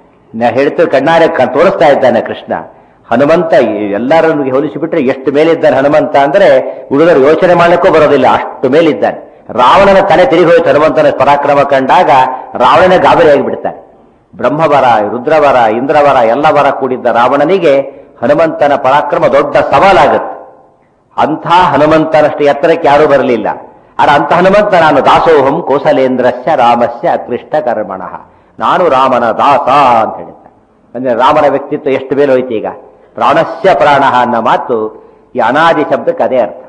ನ- ಹೇಳ್ತು ಕಣ್ಣಾರೆ ಕ- ತೋರಿಸ್ತಾ ಇದ್ದಾನೆ ಕೃಷ್ಣ ಹನುಮಂತ ಎಲ್ಲರನ್ನು ಹೋಲಿಸಿಬಿಟ್ರೆ ಎಷ್ಟು ಮೇಲಿದ್ದಾನೆ ಹನುಮಂತ ಅಂದ್ರೆ ಹುಡುಗರು ಯೋಚನೆ ಮಾಡ್ಲಿಕ್ಕೂ ಬರೋದಿಲ್ಲ ಅಷ್ಟು ಮೇಲಿದ್ದಾನೆ ರಾವಣನ ತಲೆ ತಿರುಗಿ ಹೋಯ್ತು ಹನುಮಂತನ ಪರಾಕ್ರಮ ಕಂಡಾಗ ರಾವಣನ ಗಾಬರಿ ಆಗಿಬಿಡ್ತಾನೆ ಬ್ರಹ್ಮವರ ರುದ್ರವರ ಇಂದ್ರವರ ಎಲ್ಲ ವರ ಕೂಡಿದ್ದ ರಾವಣನಿಗೆ ಹನುಮಂತನ ಪರಾಕ್ರಮ ದೊಡ್ಡ ಸವಾಲಾಗುತ್ತೆ ಅಂಥ ಹನುಮಂತನಷ್ಟು ಎತ್ತರಕ್ಕೆ ಯಾರೂ ಬರಲಿಲ್ಲ ಆದ್ರೆ ಅಂಥ ಹನುಮಂತ ನಾನು ದಾಸೋಹಂ ಕೋಸಲೇಂದ್ರಸ್ಯ ರಾಮಸ್ಯ ಅಕೃಷ್ಟ ಕರ್ಮಣ ನಾನು ರಾಮನ ದಾಸ ಅಂತ ಹೇಳಿದ್ದ ಅಂದ್ರೆ ರಾಮನ ವ್ಯಕ್ತಿತ್ವ ಎಷ್ಟು ಮೇಲೆ ಹೋಯ್ತು ಈಗ ಪ್ರಾಣಸ್ಯ ಪ್ರಾಣ ಅನ್ನೋ ಮಾತು ಈ ಅನಾದಿ ಶಬ್ದಕ್ಕೆ ಅದೇ ಅರ್ಥ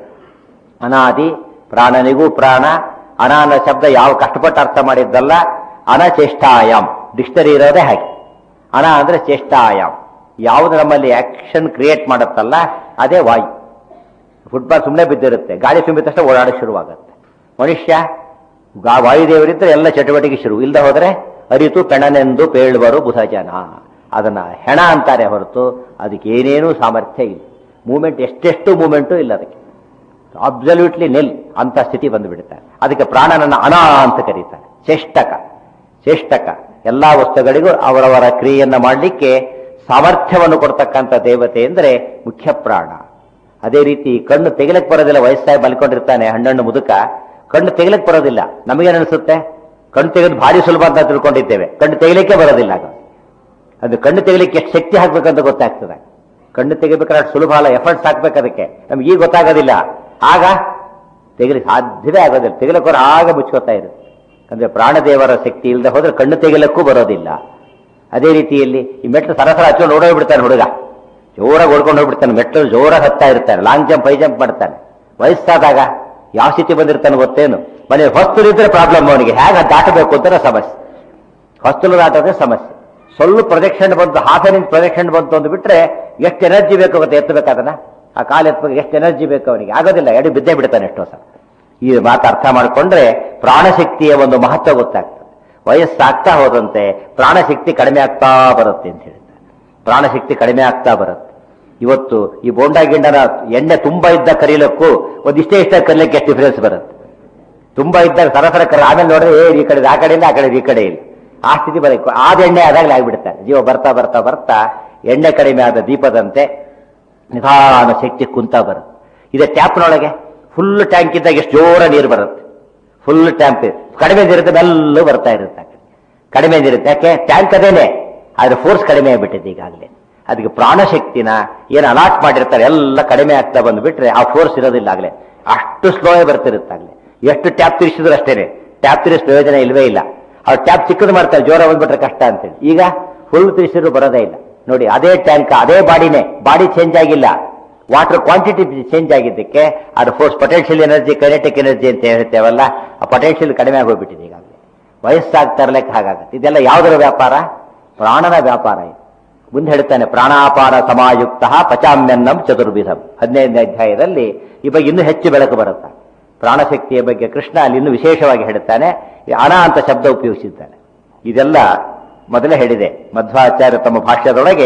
ಅನಾದಿ ಪ್ರಾಣನಿಗೂ ಪ್ರಾಣ ಅನ ಅನ್ನೋ ಶಬ್ದ ಯಾವ ಕಷ್ಟಪಟ್ಟು ಅರ್ಥ ಮಾಡಿದ್ದಲ್ಲ ಅನಚೇಷ್ಟಾಯಾಮ್ ಡಿಕ್ಷನರಿ ಇರೋದೇ ಹಾಗೆ ಅನ ಅಂದ್ರೆ ಚೇಷ್ಟಾಯಾಮ್ ಯಾವುದು ನಮ್ಮಲ್ಲಿ ಆಕ್ಷನ್ ಕ್ರಿಯೇಟ್ ಮಾಡುತ್ತಲ್ಲ ಅದೇ ವಾಯು ಫುಟ್ಬಾಲ್ ಸುಮ್ಮನೆ ಬಿದ್ದಿರುತ್ತೆ ಗಾಳಿ ತುಂಬಿದ ತಕ್ಷಣ ಓಡಾಡಕ್ಕೆ ಶುರುವಾಗುತ್ತೆ ಮನುಷ್ಯ ಗಾ ವಾಯುದೇವರಿದ್ರೆ ಎಲ್ಲ ಚಟುವಟಿಕೆ ಶುರು ಇಲ್ಲದೆ ಹೋದ್ರೆ ಅರಿತು ಪೆಣನೆಂದು ಪೇಳುವರು ಬುಧ ಜನ ಅದನ್ನ ಹೆಣ ಅಂತಾರೆ ಹೊರತು ಅದಕ್ಕೆ ಏನೇನೂ ಸಾಮರ್ಥ್ಯ ಇಲ್ಲ ಮೂಮೆಂಟ್ ಎಷ್ಟೆಷ್ಟು ಮೂಮೆಂಟು ಇಲ್ಲ ಅದಕ್ಕೆ ಅಬ್ಸಲ್ಯೂಟ್ಲಿ ನಿಲ್ ಅಂತ ಸ್ಥಿತಿ ಬಂದುಬಿಡುತ್ತಾರೆ ಅದಕ್ಕೆ ಪ್ರಾಣನನ್ನ ಅನಾ ಅಂತ ಕರೀತಾರೆ ಚೇಷ್ಟಕ ಚೇಷ್ಟಕ ಎಲ್ಲಾ ವಸ್ತುಗಳಿಗೂ ಅವರವರ ಕ್ರಿಯೆಯನ್ನ ಮಾಡಲಿಕ್ಕೆ ಸಾಮರ್ಥ್ಯವನ್ನು ಕೊಡ್ತಕ್ಕಂಥ ದೇವತೆ ಅಂದ್ರೆ ಮುಖ್ಯ ಪ್ರಾಣ ಅದೇ ರೀತಿ ಕಣ್ಣು ತೆಗಿಲಕ್ ಬರೋದಿಲ್ಲ ವಯಸ್ಸಾಗಿ ಮಲ್ಕೊಂಡಿರ್ತಾನೆ ಹಣ್ಣಣ್ಣು ಮುದುಕ ಕಣ್ಣು ತೆಗಿಲಕ್ ಬರೋದಿಲ್ಲ ನಮಗೇನ್ ಅನಿಸುತ್ತೆ ಕಣ್ಣು ತೆಗೆದು ಭಾರಿ ಸುಲಭ ಅಂತ ತಿಳ್ಕೊಂಡಿದ್ದೇವೆ ಕಣ್ಣು ತೆಗಿಲಿಕ್ಕೆ ಬರೋದಿಲ್ಲ ಆಗ ಅದು ಕಣ್ಣು ತೆಗಿಲಿಕ್ಕೆ ಎಷ್ಟು ಶಕ್ತಿ ಹಾಕ್ಬೇಕಂತ ಗೊತ್ತಾಗ್ತದೆ ಕಣ್ಣು ತೆಗಿಬೇಕಾದ್ರೆ ಅಷ್ಟು ಸುಲಭ ಅಲ್ಲ ಎಫರ್ಟ್ಸ್ ಹಾಕ್ಬೇಕು ಅದಕ್ಕೆ ನಮ್ಗೆ ಈಗ ಗೊತ್ತಾಗೋದಿಲ್ಲ ಆಗ ತೆಗಿಲಿಕ್ಕೆ ಸಾಧ್ಯವೇ ಆಗೋದಿಲ್ಲ ತೆಗಿಲಕ್ಕೋರು ಆಗ ಮುಚ್ಕೋತಾ ಇರುತ್ತೆ ಅಂದ್ರೆ ಪ್ರಾಣದೇವರ ಶಕ್ತಿ ಇಲ್ಲದೆ ಹೋದ್ರೆ ಕಣ್ಣು ತೆಗಿಲಕ್ಕೂ ಬರೋದಿಲ್ಲ ಅದೇ ರೀತಿಯಲ್ಲಿ ಈ ಮೆಟ್ಲು ಸರಸರ ಹಚ್ಕೊಂಡು ಓಡೋಗ್ಬಿಡ್ತಾನೆ ಹುಡುಗ ಜೋರಾಗಿ ಓಡ್ಕೊಂಡು ಹೋಗ್ಬಿಡ್ತಾನೆ ಮೆಟ್ಲು ಜೋರಾಗಿ ಹತ್ತಾ ಇರ್ತಾನೆ ಲಾಂಗ್ ಜಂಪ್ ಹೈ ಜಂಪ್ ಮಾಡ್ತಾನೆ ವಯಸ್ಸಾದಾಗ ಯಾವ ಸ್ಥಿತಿ ಬಂದಿರ್ತಾನೆ ಗೊತ್ತೇನು ಮನೆ ಹೊಸ್ತಲಿದ್ರೆ ಪ್ರಾಬ್ಲಮ್ ಅವನಿಗೆ ಹೇಗೆ ದಾಟಬೇಕು ಅಂತ ಸಮಸ್ಯೆ ಹೊಸ್ತಲು ದಾಟೋದೇ ಸಮಸ್ಯೆ ಸ್ವಲ್ಪ ಪ್ರೊಜೆಕ್ಷನ್ ಬಂತು ಹಾಫ್ ಎನ್ ಇಂಚ್ ಪ್ರೊಜೆಕ್ಷನ್ ಬಂತು ಅಂತ ಬಿಟ್ರೆ ಎಷ್ಟು ಎನರ್ಜಿ ಬೇಕು ಗೊತ್ತಾ ಎತ್ತಬೇಕಾದನ್ನ ಆ ಕಾಲು ಎತ್ತಬೇಕು ಎಷ್ಟು ಎನರ್ಜಿ ಬೇಕು ಅವನಿಗೆ ಆಗೋದಿಲ್ಲ ಎಡಿ ಬಿದ್ದೇ ಬಿಡ್ತಾನೆ ಎಷ್ಟೋ ಸಲ ಈ ಮಾತು ಅರ್ಥ ಮಾಡಿಕೊಂಡ್ರೆ ಪ್ರಾಣಶಕ್ತಿಯ ಒಂದು ಮಹತ್ವ ಗೊತ್ತಾಗ್ತದೆ ವಯಸ್ಸಾಗ್ತಾ ಹೋದಂತೆ ಪ್ರಾಣಶಕ್ತಿ ಕಡಿಮೆ ಆಗ್ತಾ ಬರುತ್ತೆ ಅಂತ ಹೇಳ್ತಾರೆ ಪ್ರಾಣಶಕ್ತಿ ಕಡಿಮೆ ಆಗ್ತಾ ಬರುತ್ತೆ ಇವತ್ತು ಈ ಬೋಂಡಾ ಗಿಂಡನ ಎಣ್ಣೆ ತುಂಬಾ ಇದ್ದ ಕರೀಲಕ್ಕೂ ಒಂದಿಷ್ಟೇ ಇಷ್ಟ ಕರೀಲಿಕ್ಕೆ ಎಷ್ಟು ಡಿಫರೆನ್ಸ್ ಬರುತ್ತೆ ತುಂಬಾ ಇದ್ದಾಗ ಸರಸರ ಕರ ಆಮೇಲೆ ನೋಡಿದ್ರೆ ಏ ಈ ಕಡೆ ಆ ಕಡೆ ಇಲ್ಲ ಆ ಕಡೆ ಈ ಕಡೆ ಇಲ್ಲ ಆ ಸ್ಥಿತಿ ಬರಬೇಕು ಆದ ಎಣ್ಣೆ ಆದಾಗಲೇ ಆಗ್ಬಿಡ್ತಾರೆ ಜೀವ ಬರ್ತಾ ಬರ್ತಾ ಬರ್ತಾ ಎಣ್ಣೆ ಕಡಿಮೆ ಆದ ದೀಪದಂತೆ ನಿಧಾನ ಶಕ್ತಿ ಕುಂತ ಬರುತ್ತೆ ಇದೆ ಟ್ಯಾಪ್ನೊಳಗೆ ಫುಲ್ ಟ್ಯಾಂಕ್ ಇದ್ದಾಗ ಎಷ್ಟು ಜೋರ ನೀರು ಬರುತ್ತೆ ಫುಲ್ ಟ್ಯಾಂಕ್ ಕಡಿಮೆ ನೀರುತ್ತೆ ಮೆಲ್ಲ ಬರ್ತಾ ಇರುತ್ತೆ ಆ ಕಡೆ. ಕಡಿಮೆ ನೀರುತ್ತೆ ಯಾಕೆ ಟ್ಯಾಂಕ್ ಅದೇನೆ ಆದ್ರೆ ಫೋರ್ಸ್ ಕಡಿಮೆ ಆಗ್ಬಿಟ್ಟಿದೆ ಈಗಾಗಲೇ ಅದಕ್ಕೆ ಪ್ರಾಣಶಕ್ತಿನ ಏನು ಅಲಾಟ್ ಮಾಡಿರ್ತಾರೆ ಎಲ್ಲ ಕಡಿಮೆ ಆಗ್ತಾ ಬಂದ್ಬಿಟ್ರೆ ಆ ಫೋರ್ಸ್ ಇರೋದಿಲ್ಲ ಆಗ್ಲೇ ಅಷ್ಟು ಸ್ಲೋ ಬರ್ತಿರುತ್ತಾಗಲೇ ಎಷ್ಟು ಟ್ಯಾಪ್ ತಿರ್ಸಿದ್ರು ಅಷ್ಟೇನೆ ಟ್ಯಾಪ್ ತಿರ್ಸ್ ಪ್ರಯೋಜನ ಇಲ್ವೇ ಇಲ್ಲ ಅವ್ರು ಟ್ಯಾಪ್ ಚಿಕ್ಕದು ಮಾಡ್ತಾರೆ ಜೋರ ಬಂದ್ಬಿಟ್ರೆ ಕಷ್ಟ ಅಂತೇಳಿ ಈಗ ಫುಲ್ ತಿರ್ಸಿದ್ರು ಬರೋದೇ ಇಲ್ಲ ನೋಡಿ ಅದೇ ಟ್ಯಾಂಕ್ ಅದೇ ಬಾಡಿನೇ ಬಾಡಿ ಚೇಂಜ್ ಆಗಿಲ್ಲ ವಾಟರ್ ಕ್ವಾಂಟಿಟಿ ಚೇಂಜ್ ಆಗಿದ್ದಕ್ಕೆ ಅದು force potential energy kinetic energy ಅಂತ ಹೇಳ್ತೇವಲ್ಲ ಆ ಪೊಟೆನ್ಷಿಯಲ್ ಕಡಿಮೆ ಆಗೋಗ್ಬಿಟ್ಟಿದೆ ಈಗಾಗಲೇ ವಯಸ್ಸಾಗ್ತಾ ಇರ್ಲಿಕ್ಕೆ ಹಾಗಾಗುತ್ತೆ ಇದೆಲ್ಲ ಯಾವುದರ ವ್ಯಾಪಾರ ಪ್ರಾಣನ ವ್ಯಾಪಾರ ಇದು ಮುಂದೆ ಹೇಳ್ತಾನೆ ಪ್ರಾಣಾಪಾರ ಸಮಾಯುಕ್ತ ಪಚಾಮ್ಯನ್ನಂ ಚತುರ್ವಿಧಂ ಹದಿನೈದನೇ ಅಧ್ಯಾಯದಲ್ಲಿ ಈ ಬಗ್ಗೆ ಇನ್ನೂ ಹೆಚ್ಚು ಬೆಳಕು ಬರುತ್ತೆ ಪ್ರಾಣಶಕ್ತಿಯ ಬಗ್ಗೆ ಕೃಷ್ಣ ಅಲ್ಲಿ ಇನ್ನೂ ವಿಶೇಷವಾಗಿ ಹೇಳ್ತಾನೆ ಈ ಅಣ ಅಂತ ಶಬ್ದ ಉಪಯೋಗಿಸಿದ್ದಾನೆ ಇದೆಲ್ಲ ಮೊದಲೇ ಹೇಳಿದೆ ಮಧ್ವಾಚಾರ್ಯ ತಮ್ಮ ಭಾಷ್ಯದೊಳಗೆ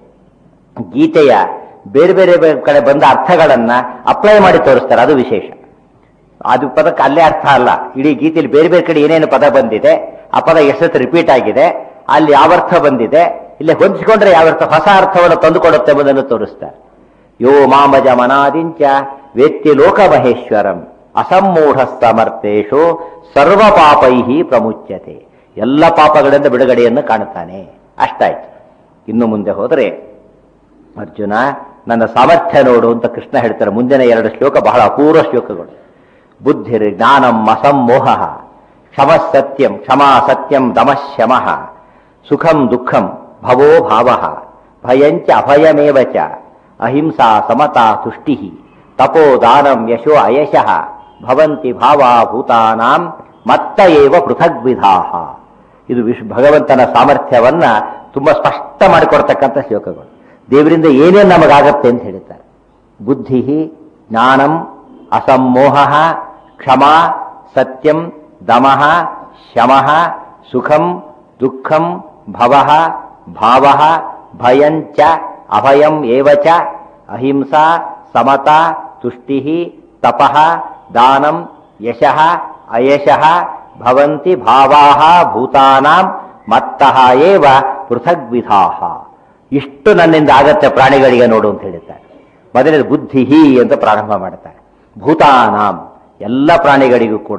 ಗೀತೆಯ ಬೇರೆ ಬೇರೆ ಬೇರೆ ಕಡೆ ಬಂದ ಅರ್ಥಗಳನ್ನ ಅಪ್ಲೈ ಮಾಡಿ ತೋರಿಸ್ತಾರೆ ಅದು ವಿಶೇಷ ಅದು ಪದಕ್ಕೆ ಅಲ್ಲೇ ಅರ್ಥ ಅಲ್ಲ ಇಡೀ ಗೀತೆಯಲ್ಲಿ ಬೇರೆ ಬೇರೆ ಕಡೆ ಏನೇನು ಪದ ಬಂದಿದೆ ಆ ಪದ ಎಷ್ಟೊತ್ತು ರಿಪೀಟ್ ಆಗಿದೆ ಅಲ್ಲಿ ಯಾವ ಅರ್ಥ ಬಂದಿದೆ ಇಲ್ಲಿ ಹೊಂದಿಸಿಕೊಂಡ್ರೆ ಯಾವ ಅರ್ಥ ಹೊಸ ಅರ್ಥವನ್ನು ತಂದುಕೊಡುತ್ತೆ ಎಂಬುದನ್ನು ತೋರಿಸ್ತಾರೆ ಯೋ ಮಾಮಜ ಮನಾದಿಂಚ ವೇತ್ತಿ ಲೋಕ ಮಹೇಶ್ವರಂ ಅಸಮ್ಮೂಢ ಸಮರ್ಥೇಶು ಸರ್ವ ಪಾಪೈ ಪ್ರಮುಚ್ಯತೆ ಎಲ್ಲ ಪಾಪಗಳಿಂದ ಬಿಡುಗಡೆಯನ್ನು ಕಾಣುತ್ತಾನೆ ಅಷ್ಟಾಯ್ತು ಇನ್ನು ಮುಂದೆ ಹೋದರೆ ಅರ್ಜುನ ನನ್ನ ಸಾಮರ್ಥ್ಯ ನೋಡು ಅಂತ ಕೃಷ್ಣ ಹೇಳ್ತಾರೆ ಮುಂದಿನ ಎರಡು ಶ್ಲೋಕ ಬಹಳ ಅಪೂರ್ವ ಶ್ಲೋಕಗಳು ಬುದ್ಧಿರ್ ಜ್ಞಾನಂ ಅಸಮ್ಮೋಹ ಕ್ಷಮ ಸತ್ಯಂ ಕ್ಷಮಾ ಸತ್ಯಂ ದಮಶಮಃ ಸುಖಂ ದುಃಖಂ ಭವೋ ಭಾವ ಭಯಂಚ ಅಭಯಮೇವ ಚ ಅಹಿಂಸಾ ಸಮತಾ ತುಷ್ಟಿ ತಪೋ ದಾನಂ ಯಶೋ ಅಯಶಃ ಭವಂತಿ ಭಾವಾ ಭೂತಾನಾಂ ಮತ್ತ ಏವ ಪೃಥಗ್ವಿಧಾಹ ಇದು ವಿಶ್ ಭಗವಂತನ ಸಾಮರ್ಥ್ಯವನ್ನ ತುಂಬಾ ಸ್ಪಷ್ಟ ಮಾಡಿಕೊಡ್ತಕ್ಕಂಥ ಶ್ಲೋಕಗಳು ದೇವರಿಂದ ಏನೇನು ನಮಗಾಗತ್ತೆ ಅಂತ ಹೇಳ್ತಾರೆ ಬುದ್ಧಿ ಜ್ಞಾನಂ ಅಸಮ್ಮೋಹ ಕ್ಷಮಾ ಸತ್ಯಂ ದಮಃ ಶಮಃ ಸುಖಂ ದುಃಖಂ ಭವಃ ಭಾವಃ ಭಯಂಚ ಅಭಯಂ ಏವ ಚ ಅಹಿಂಸಾ ಸಮತಾ ತುಷ್ಟಿ ತಪಃ ದಾನಂ ಯಶಃ ಅಯಶಃ ಭವಂತಿ ಭಾವಾಹ ಭೂತಾನಾಂ ಮತ್ತಃ ಏವ ಪೃಥಗ್ವಿಧಾಹ ಇಷ್ಟು ನನ್ನಿಂದ ಆಗತ್ತೆ ಪ್ರಾಣಿಗಳಿಗೆ ನೋಡು ಅಂತ ಹೇಳಿದ್ದಾರೆ ಮೊದಲನೇದು ಬುದ್ಧಿ ಅಂತ ಪ್ರಾರಂಭ ಮಾಡ್ತಾರೆ ಭೂತಾನಾಂ ಎಲ್ಲ ಪ್ರಾಣಿಗಳಿಗೂ ಕೂಡ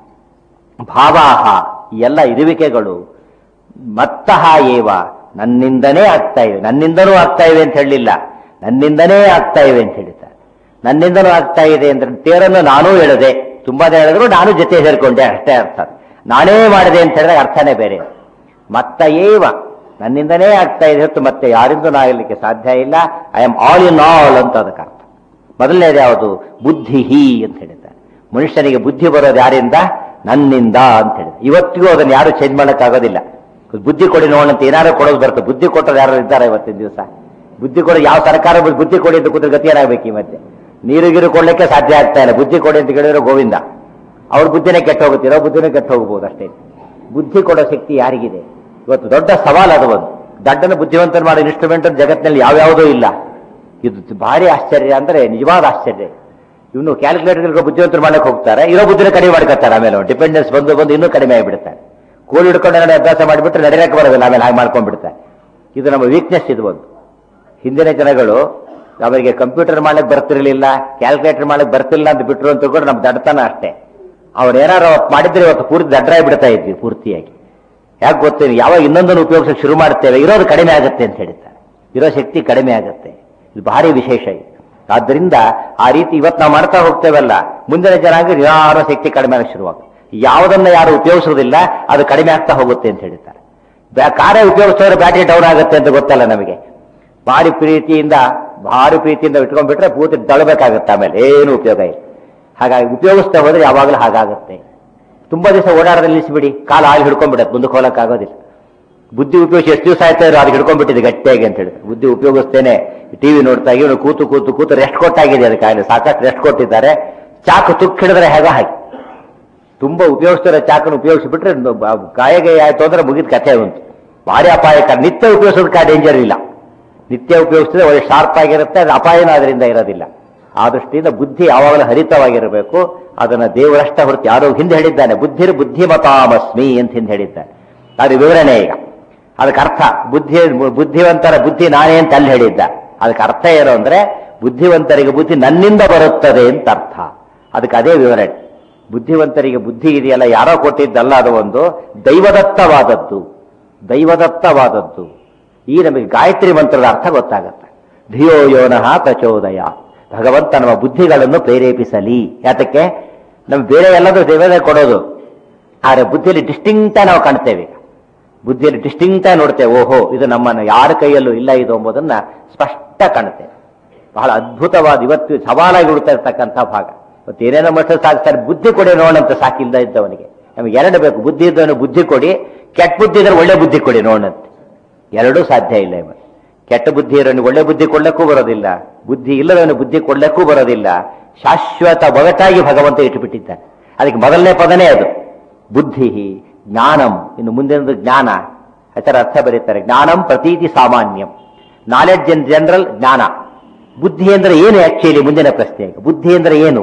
ಭಾವಾಹ ಈ ಎಲ್ಲ ಇರುವಿಕೆಗಳು ಮತ್ತಃ ಏವ ನನ್ನಿಂದನೇ ಆಗ್ತಾ ಇವೆ ನನ್ನಿಂದನೂ ಆಗ್ತಾ ಇವೆ ಅಂತ ಹೇಳಲಿಲ್ಲ ನನ್ನಿಂದನೇ ಆಗ್ತಾ ಇವೆ ಅಂತ ಹೇಳಿದ್ದಾರೆ ನನ್ನಿಂದನೂ ಆಗ್ತಾ ಇದೆ ಅಂದ್ರೆ ತೇರನ್ನು ನಾನೂ ಎಳೆದೆ ತುಂಬಾ ಜನ ಹೇಳಿದ್ರು ನಾನು ಜೊತೆ ಸೇರ್ಕೊಂಡೆ ಅಷ್ಟೇ ಅರ್ಥ ನಾನೇ ಮಾಡಿದೆ ಅಂತ ಹೇಳಿದಾಗ ಅರ್ಥನೇ ಬೇರೆ ಮತ್ತ ಏವ ನನ್ನಿಂದನೇ ಆಗ್ತಾ ಇದೆ ಹೊತ್ತು ಮತ್ತೆ ಯಾರಿಂದನೂ ಆಗಲಿಕ್ಕೆ ಸಾಧ್ಯ ಇಲ್ಲ I am all in all ಅಂತ ಅದಕ್ಕೆ ಅರ್ಥ ಮೊದಲನೇದು ಯಾವುದು ಬುದ್ಧಿ ಅಂತ ಹೇಳಿದ್ದಾರೆ ಮನುಷ್ಯನಿಗೆ ಬುದ್ಧಿ ಬರೋದು ಯಾರಿಂದ ನನ್ನಿಂದ ಅಂತ ಹೇಳಿದ್ರೆ ಇವತ್ತಿಗೂ ಅದನ್ನು ಯಾರು ಚೇಂಜ್ ಮಾಡೋಕ್ಕಾಗೋದಿಲ್ಲ ಬುದ್ಧಿ ಕೊಡಿ ನೋಡೋಣ ಅಂತ ಏನಾದ್ರು ಕೊಡೋದು ಬರುತ್ತೆ ಬುದ್ಧಿ ಕೊಟ್ಟರು ಯಾರು ಇದ್ದಾರೆ ಇವತ್ತಿನ ದಿವಸ ಬುದ್ಧಿ ಕೊಡಿ ಯಾವ ಸರ್ಕಾರ ಬುದ್ಧಿ ಕೊಡಿ ಅಂತ ಕೂತ್ರೆ ಗತಿ ಏನಾಗಬೇಕು ಈ ಮಧ್ಯೆ ನೀರು ಗೀರು ಕೊಡ್ಲಿಕ್ಕೆ ಸಾಧ್ಯ ಆಗ್ತಾ ಇಲ್ಲ ಬುದ್ಧಿ ಕೊಡಿ ಅಂತ ಕೇಳಿದ್ರೆ ಗೋವಿಂದ ಅವ್ರ ಬುದ್ಧಿನೇ ಕೆಟ್ಟ ಹೋಗುತ್ತಿರೋ ಬುದ್ಧಿನೇ ಕೆಟ್ಟ ಹೋಗ್ಬೋದು ಅಷ್ಟೇ ಬುದ್ಧಿ ಕೊಡೋ ಶಕ್ತಿ ಯಾರಿಗಿದೆ ಇವತ್ತು ದೊಡ್ಡ ಸವಾಲು ಅದು ಒಂದು ದಡ್ಡನ ಬುದ್ಧಿವಂತನ ಮಾಡೋ ಇನ್ಸ್ಟ್ರೂಮೆಂಟ್ ಜಗತ್ತಿನಲ್ಲಿ ಯಾವ್ಯಾವುದೂ ಇಲ್ಲ ಇದು ಭಾರಿ ಆಶ್ಚರ್ಯ ಅಂದ್ರೆ ನಿಜವಾದ ಆಶ್ಚರ್ಯ ಇವನು ಕ್ಯಾಲ್ಕುಲೇಟರ್ ಬುದ್ಧಿವಂತರು ಮಾಡಕ್ಕೆ ಹೋಗ್ತಾರೆ ಇರೋ ಬುದ್ಧಿನ ಕಡಿಮೆ ಮಾಡ್ಕೊತಾರೆ ಆಮೇಲೆ ಡಿಪೆಂಡೆನ್ಸ್ ಬಂದು ಬಂದು ಇನ್ನೂ ಕಡಿಮೆ ಆಗಿಬಿಡ್ತಾರೆ ಕೋಲ್ ಹಿಡ್ಕೊಂಡು ನಡೆ ಅಭ್ಯಾಸ ಮಾಡಿಬಿಟ್ರೆ ನಡೆಯಕ್ಕೆ ಬರೋದಿಲ್ಲ ಆಮೇಲೆ ಹಾಗೆ ಮಾಡ್ಕೊಂಡ್ಬಿಡ್ತಾರೆ ಇದು ನಮ್ಮ ವೀಕ್ನೆಸ್ ಇದು ಒಂದು ಹಿಂದಿನ ಜನಗಳು ಅವರಿಗೆ ಕಂಪ್ಯೂಟರ್ ಮಾಡಕ್ ಬರ್ತಿರ್ಲಿಲ್ಲ ಕ್ಯಾಲ್ಕುಲೇಟರ್ ಮಾಡಕ್ ಬರ್ತಿಲ್ಲ ಅಂತ ಬಿಟ್ರು ಅಂತ ಕೂಡ ನಮ್ಮ ದಡ್ತನ ಅಷ್ಟೇ ಅವ್ರು ಏನಾರು ಅವತ್ತು ಮಾಡಿದ್ರೆ ಇವತ್ತು ಪೂರ್ತಿ ದಡ್ರಾಗಿ ಬಿಡ್ತಾ ಇದ್ವಿ ಪೂರ್ತಿಯಾಗಿ ಯಾಕೆ ಗೊತ್ತೇನು ಯಾವಾಗ ಇನ್ನೊಂದನ್ನು ಉಪಯೋಗಿಸಕ್ಕೆ ಶುರು ಮಾಡ್ತೇವೆ ಇರೋದು ಕಡಿಮೆ ಆಗುತ್ತೆ ಅಂತ ಹೇಳ್ತಾರೆ ಇರೋ ಶಕ್ತಿ ಕಡಿಮೆ ಆಗುತ್ತೆ ಇದು ಭಾರಿ ವಿಶೇಷ ಇದು ಆದ್ದರಿಂದ ಆ ರೀತಿ ಇವತ್ತು ನಾವು ಮಾಡ್ತಾ ಹೋಗ್ತೇವಲ್ಲ ಮುಂದಿನ ಜನಾಂಗ ಯಾರೋ ಶಕ್ತಿ ಕಡಿಮೆ ಆಗಕ್ಕೆ ಶುರುವಾಗುತ್ತೆ ಯಾವುದನ್ನ ಯಾರು ಉಪಯೋಗಿಸೋದಿಲ್ಲ ಅದು ಕಡಿಮೆ ಆಗ್ತಾ ಹೋಗುತ್ತೆ ಅಂತ ಹೇಳ್ತಾರೆ ಬ್ಯಾ- ಕಾರ್ಯ ಉಪಯೋಗಿಸಿದ್ರೆ ಬ್ಯಾಟರಿ ಡೌನ್ ಆಗುತ್ತೆ ಅಂತ ಗೊತ್ತಲ್ಲ ನಮಗೆ ಭಾರಿ ಪ್ರೀತಿಯಿಂದ ಭಾರಿ ಪ್ರೀತಿಯಿಂದ ಇಟ್ಕೊಂಡ್ಬಿಟ್ರೆ ಪೂರ್ತಿ ದಳಬೇಕಾಗುತ್ತೆ ಆಮೇಲೆ ಏನು ಉಪಯೋಗ ಇಲ್ಲ ಹಾಗಾಗಿ ಉಪಯೋಗಿಸ್ತಾ ಹೋದ್ರೆ ಯಾವಾಗಲೂ ಹಾಗಾಗುತ್ತೆ ತುಂಬಾ ದಿವಸ ಓಡಾಡೋದು ನಿಲ್ಲಿಸ್ಬಿಡಿ ಕಾಲು ಹಾಲು ಹಿಡ್ಕೊಂಡ್ಬಿಡತ್ತೆ ಮುಂದಕ್ಕೆ ಹೋಗಕ್ಕಾಗೋದಿಲ್ಲ ಬುದ್ಧಿ ಉಪಯೋಗಿಸಿ ಎಷ್ಟು ದಿವಸ ಆಯ್ತಾ ಇರೋ ಅದು ಹಿಡ್ಕೊಂಡ್ಬಿಟ್ಟಿದೆ ಗಟ್ಟಿಯಾಗಿ ಅಂತ ಹೇಳಿದ್ರೆ ಬುದ್ಧಿ ಉಪಯೋಗಿಸ್ತೇನೆ ಟಿವಿ ನೋಡ್ತಾ ಇವನು ಕೂತು ಕೂತು ಕೂತು ರೆಸ್ಟ್ ಕೊಟ್ಟಾಗಿದೆ ಅದಕ್ಕೆ ಆಗಲಿ ಸಾಕಷ್ಟು ರೆಸ್ಟ್ ಕೊಟ್ಟಿದ್ದಾರೆ ಚಾಕು ತುಕ್ಕು ಹಿಡಿದ್ರೆ ಹೇಗ ಹಾಗೆ ತುಂಬಾ ಉಪಯೋಗಿಸ್ತಾರೆ ಚಾಕನ್ನು ಉಪಯೋಗಿಸಿಬಿಟ್ರೆ ಗಾಯಗೆ ಆಯ್ತು ಅಂದ್ರೆ ಮುಗಿದ ಕಥೆ ಉಂಟು ಭಾರಿ ಅಪಾಯಕಾರಿ ನಿತ್ಯ ಉಪಯೋಗಿಸೋದಕ್ಕೆ ಆ ಡೇಂಜರ್ ಇಲ್ಲ ನಿತ್ಯ ಉಪಯೋಗಿಸಿದ್ರೆ ಒಳ್ಳೆ ಶಾರ್ಪ್ ಆಗಿರುತ್ತೆ ಅದು ಅಪಾಯನೂ ಅದರಿಂದ ಇರೋದಿಲ್ಲ ಆ ದೃಷ್ಟಿಯಿಂದ ಬುದ್ಧಿ ಯಾವಾಗಲೂ ಹರಿತವಾಗಿರಬೇಕು ಅದನ್ನ ದೇವರಷ್ಟ ಹೊರತು ಯಾರೋ ಹಿಂದೆ ಹೇಳಿದ್ದಾನೆ ಬುದ್ಧಿರ್ ಬುದ್ಧಿಮತಾಮಸ್ಮಿ ಅಂತ ಹಿಂದೆ ಹೇಳಿದ್ದಾನೆ ಅದು ವಿವರಣೆ ಈಗ ಅದಕ್ಕೆ ಅರ್ಥ ಬುದ್ಧಿ ಬುದ್ಧಿವಂತರ ಬುದ್ಧಿ ನಾನೇ ಅಂತ ಅಲ್ಲಿ ಹೇಳಿದ್ದ ಅದಕ್ಕೆ ಅರ್ಥ ಏನು ಅಂದ್ರೆ ಬುದ್ಧಿವಂತರಿಗೆ ಬುದ್ಧಿ ನನ್ನಿಂದ ಬರುತ್ತದೆ ಅಂತ ಅರ್ಥ ಅದಕ್ಕೆ ಅದೇ ವಿವರಣೆ ಬುದ್ಧಿವಂತರಿಗೆ ಬುದ್ಧಿ ಇದೆಯಲ್ಲ ಯಾರೋ ಕೊಟ್ಟಿದ್ದಲ್ಲ ಅದು ಒಂದು ದೈವದತ್ತವಾದದ್ದು ದೈವದತ್ತವಾದದ್ದು ಈ ನಮಗೆ ಗಾಯತ್ರಿ ಮಂತ್ರದ ಅರ್ಥ ಗೊತ್ತಾಗತ್ತೆ ಧಿಯೋ ಯೋನಃ ಪ್ರಚೋದಯ ಭಗವಂತ ನಮ್ಮ ಬುದ್ಧಿಗಳನ್ನು ಪ್ರೇರೇಪಿಸಲಿ ಯಾತಕ್ಕೆ ನಮ್ಗೆ ಬೇರೆ ಎಲ್ಲದೂ ದೇವರೇ ಕೊಡೋದು ಆದರೆ ಬುದ್ಧಿಯಲ್ಲಿ ಡಿಸ್ಟಿಂಕ್ಟ ನಾವು ಕಾಣ್ತೇವೆ ಈಗ ಬುದ್ಧಿಯಲ್ಲಿ ಡಿಸ್ಟಿಂಕ್ಟ ನೋಡ್ತೇವೆ ಓಹೋ ಇದು ನಮ್ಮನ್ನು ಯಾರ ಕೈಯಲ್ಲೂ ಇಲ್ಲ ಇದು ಎಂಬುದನ್ನ ಸ್ಪಷ್ಟ ಕಾಣುತ್ತೇವೆ ಬಹಳ ಅದ್ಭುತವಾದ ಇವತ್ತು ಸವಾಲಾಗಿ ಹುಡ್ತಾ ಇರ್ತಕ್ಕಂಥ ಭಾಗ ಇವತ್ತು ಏನೇನೋ ಮನುಷ್ಯ ಸಾಕ್ತಾರೆ ಬುದ್ಧಿ ಕೊಡಿ ನೋಡಂತ ಸಾಕಿಲ್ದ ಇದ್ದವನಿಗೆ ನಮಗೆ ಎರಡು ಬೇಕು ಬುದ್ಧಿ ಇದ್ದವನು ಬುದ್ಧಿ ಕೊಡಿ ಕೆಟ್ಟ ಬುದ್ಧಿ ಇದ್ರೆ ಒಳ್ಳೆ ಬುದ್ಧಿ ಕೊಡಿ ನೋಡಂತೆ ಎರಡೂ ಸಾಧ್ಯ ಇಲ್ಲ ಇವತ್ತು ಕೆಟ್ಟ ಬುದ್ಧಿ ಇರೋನು ಒಳ್ಳೆ ಬುದ್ಧಿ ಕೊಡ್ಲಿಕ್ಕೂ ಬರೋದಿಲ್ಲ ಬುದ್ಧಿ ಇಲ್ಲದವನು ಬುದ್ಧಿ ಕೊಡ್ಲಿಕ್ಕೂ ಬರೋದಿಲ್ಲ ಶಾಶ್ವತ ಒಗಟಾಗಿ ಭಗವಂತ ಇಟ್ಟುಬಿಟ್ಟಿದ್ದಾನೆ ಅದಕ್ಕೆ ಮೊದಲನೇ ಪದನೇ ಅದು ಬುದ್ಧಿ ಜ್ಞಾನಂ ಇನ್ನು ಮುಂದಿನದು ಜ್ಞಾನ ಹೆಸರ ಅರ್ಥ ಬರೀತಾರೆ ಜ್ಞಾನಂ ಪ್ರತೀತಿ ಸಾಮಾನ್ಯಂ ನಾಲೆಡ್ಜ್ ಇನ್ ಜನರಲ್ ಜ್ಞಾನ ಬುದ್ಧಿ ಅಂದ್ರೆ ಏನು ಆಕ್ಚುಲಿ ಮುಂದಿನ ಪ್ರಶ್ನೆ ಬುದ್ಧಿ ಅಂದ್ರೆ ಏನು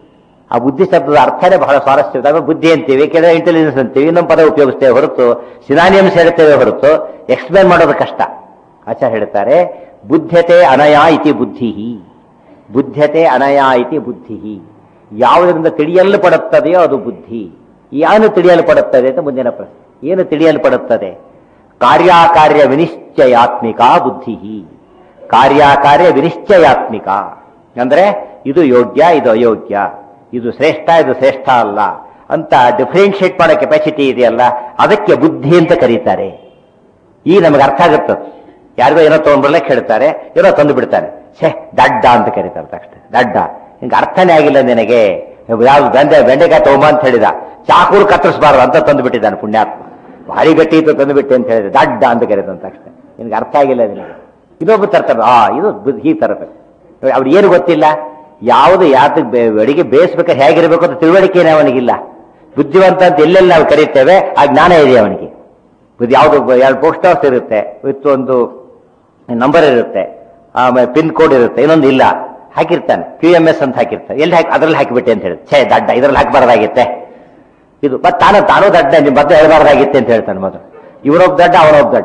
ಆ ಬುದ್ಧಿ ಶಬ್ದದ ಅರ್ಥನೇ ಬಹಳ ಸ್ವಾರಸ್ಯ ಆಮೇಲೆ ಬುದ್ಧಿ ಅಂತೀವಿ ಕೆಲವು ಇಂಟೆಲಿಜೆನ್ಸ್ ಅಂತೀವಿ ಇನ್ನೊಂದು ಪದ ಉಪಯೋಗಿಸ್ತೇವೆ ಹೊರತು ಸಿನಾನಿಯಮ್ಸ್ ಹೇಳ್ತೇವೆ ಹೊರತು ಎಕ್ಸ್ಪ್ಲೇನ್ ಮಾಡೋದು ಕಷ್ಟ ಆಚಾರ್ಯ ಹೇಳ್ತಾರೆ ಬುದ್ಧತೆ ಅನಯ ಇತಿ ಬುದ್ಧಿ ಬುದ್ಧತೆ ಅನಯ ಇತಿ ಬುದ್ಧಿ ಯಾವುದರಿಂದ ತಿಳಿಯಲ್ಪಡುತ್ತದೆಯೋ ಅದು ಬುದ್ಧಿ ಏನು ತಿಳಿಯಲ್ಪಡುತ್ತದೆ ಅಂತ ಮುಂದಿನ ಪ್ರಶ್ನೆ ಏನು ತಿಳಿಯಲ್ಪಡುತ್ತದೆ ಕಾರ್ಯಾಕಾರ್ಯ ವಿನಿಶ್ಚಯಾತ್ಮಿಕ ಬುದ್ಧಿ ಕಾರ್ಯಾಕಾರ್ಯ ವಿನಿಶ್ಚಯಾತ್ಮಿಕ ಅಂದ್ರೆ ಇದು ಯೋಗ್ಯ ಇದು ಅಯೋಗ್ಯ ಇದು ಶ್ರೇಷ್ಠ ಇದು ಶ್ರೇಷ್ಠ ಅಲ್ಲ ಅಂತ ಡಿಫ್ರೆನ್ಶಿಯೇಟ್ ಮಾಡೋ ಕೆಪಾಸಿಟಿ ಇದೆಯಲ್ಲ ಅದಕ್ಕೆ ಬುದ್ಧಿ ಅಂತ ಕರೀತಾರೆ ಈ ನಮಗೆ ಅರ್ಥ ಆಗುತ್ತೆ ಯಾರಿಗೋ ಏನೋ ತಗೊಂಡ್ಬರ್ಲಕ್ಕೆ ಹೇಳ್ತಾರೆ ಏನೋ ತಂದು ಬಿಡ್ತಾರೆ ಛೇ ದಡ್ಡ ಅಂತ ಕರೀತಾರೆ ತಕ್ಷಣ ದಡ್ಡ ಹಿಂಗೆ ಅರ್ಥನೇ ಆಗಿಲ್ಲ ನಿನಗೆ ಯಾವ್ದು ಬೆಂಡೆ ಬೆಂಡೆಕಾಯಿ ತಗೊಂಬ ಅಂತ ಹೇಳಿದ ಚಾಕೂರು ಕತ್ತರಿಸಬಾರ್ದು ಅಂತ ತಂದು ಬಿಟ್ಟಿದ್ದಾನೆ ಪುಣ್ಯಾತ್ಮ ಭಾರಿ ಗಟ್ಟಿ ಇತ್ತು ತಂದು ಬಿಟ್ಟೆ ಅಂತ ಹೇಳಿದೆ ದಡ್ಡ ಅಂತ ಕರೀತಾನೆ ತಕ್ಷಣ ನಿನಗೆ ಅರ್ಥ ಆಗಿಲ್ಲ ನಿನಗೆ ಇನ್ನೊಬ್ಬ ತರ್ತಾರೆ ಆ ಇದು ಬುದ್ಧಿ ಹೀಗೆ ತರಬೇಕು ಅವ್ರಿಗೆ ಏನು ಗೊತ್ತಿಲ್ಲ ಯಾವುದು ಯಾತಕ್ಕೆ ಅಡಿಗೆ ಬೇಯಿಸ್ಬೇಕಾದ್ರೆ ಹೇಗಿರಬೇಕು ಅಂತ ತಿಳುವಳಿಕೆನೇ ಅವನಿಗಿಲ್ಲ ಬುದ್ಧಿವಂತ ಅಂತ ಎಲ್ಲೆಲ್ಲಿ ನಾವು ಕರೀತೇವೆ ಆ ಜ್ಞಾನ ಇದೆ ಅವನಿಗೆ ಇದು ಯಾವುದು ಎರಡು ಪೋಸ್ಟ್ ಆಫ್ ಇರುತ್ತೆ ವಿತ್ ಒಂದು ನಂಬರ್ ಇರುತ್ತೆ ಆಮೇಲೆ ಪಿನ್ ಕೋಡ್ ಇರುತ್ತೆ ಇನ್ನೊಂದು ಇಲ್ಲ ಹಾಕಿರ್ತಾನೆ ಕ್ಯೂ ಎಂ ಎಸ್ ಅಂತ ಹಾಕಿರ್ತಾನೆ ಎಲ್ಲಿ ಹಾಕಿ ಅದ್ರಲ್ಲಿ ಹಾಕಿಬಿಟ್ಟೆ ಅಂತ ಹೇಳಿ ಛೇ ದಡ್ಡ ಇದ್ರಲ್ಲಿ ಹಾಕಬಾರ್ದಾಗಿತ್ತೆ ಇದು ಮತ್ತೆ ತಾನು ತಾನು ದಡ್ಡ ನೀವು ಮತ್ತೆ ಹೇಳ್ಬಾರ್ದಾಗಿತ್ತೆ ಅಂತ ಹೇಳ್ತಾನೆ ಮೊದಲು ಇವನೊಬ್ಬ ದಡ್ಡ ಅವನೊಬ್ಬ ದಡ್ಡ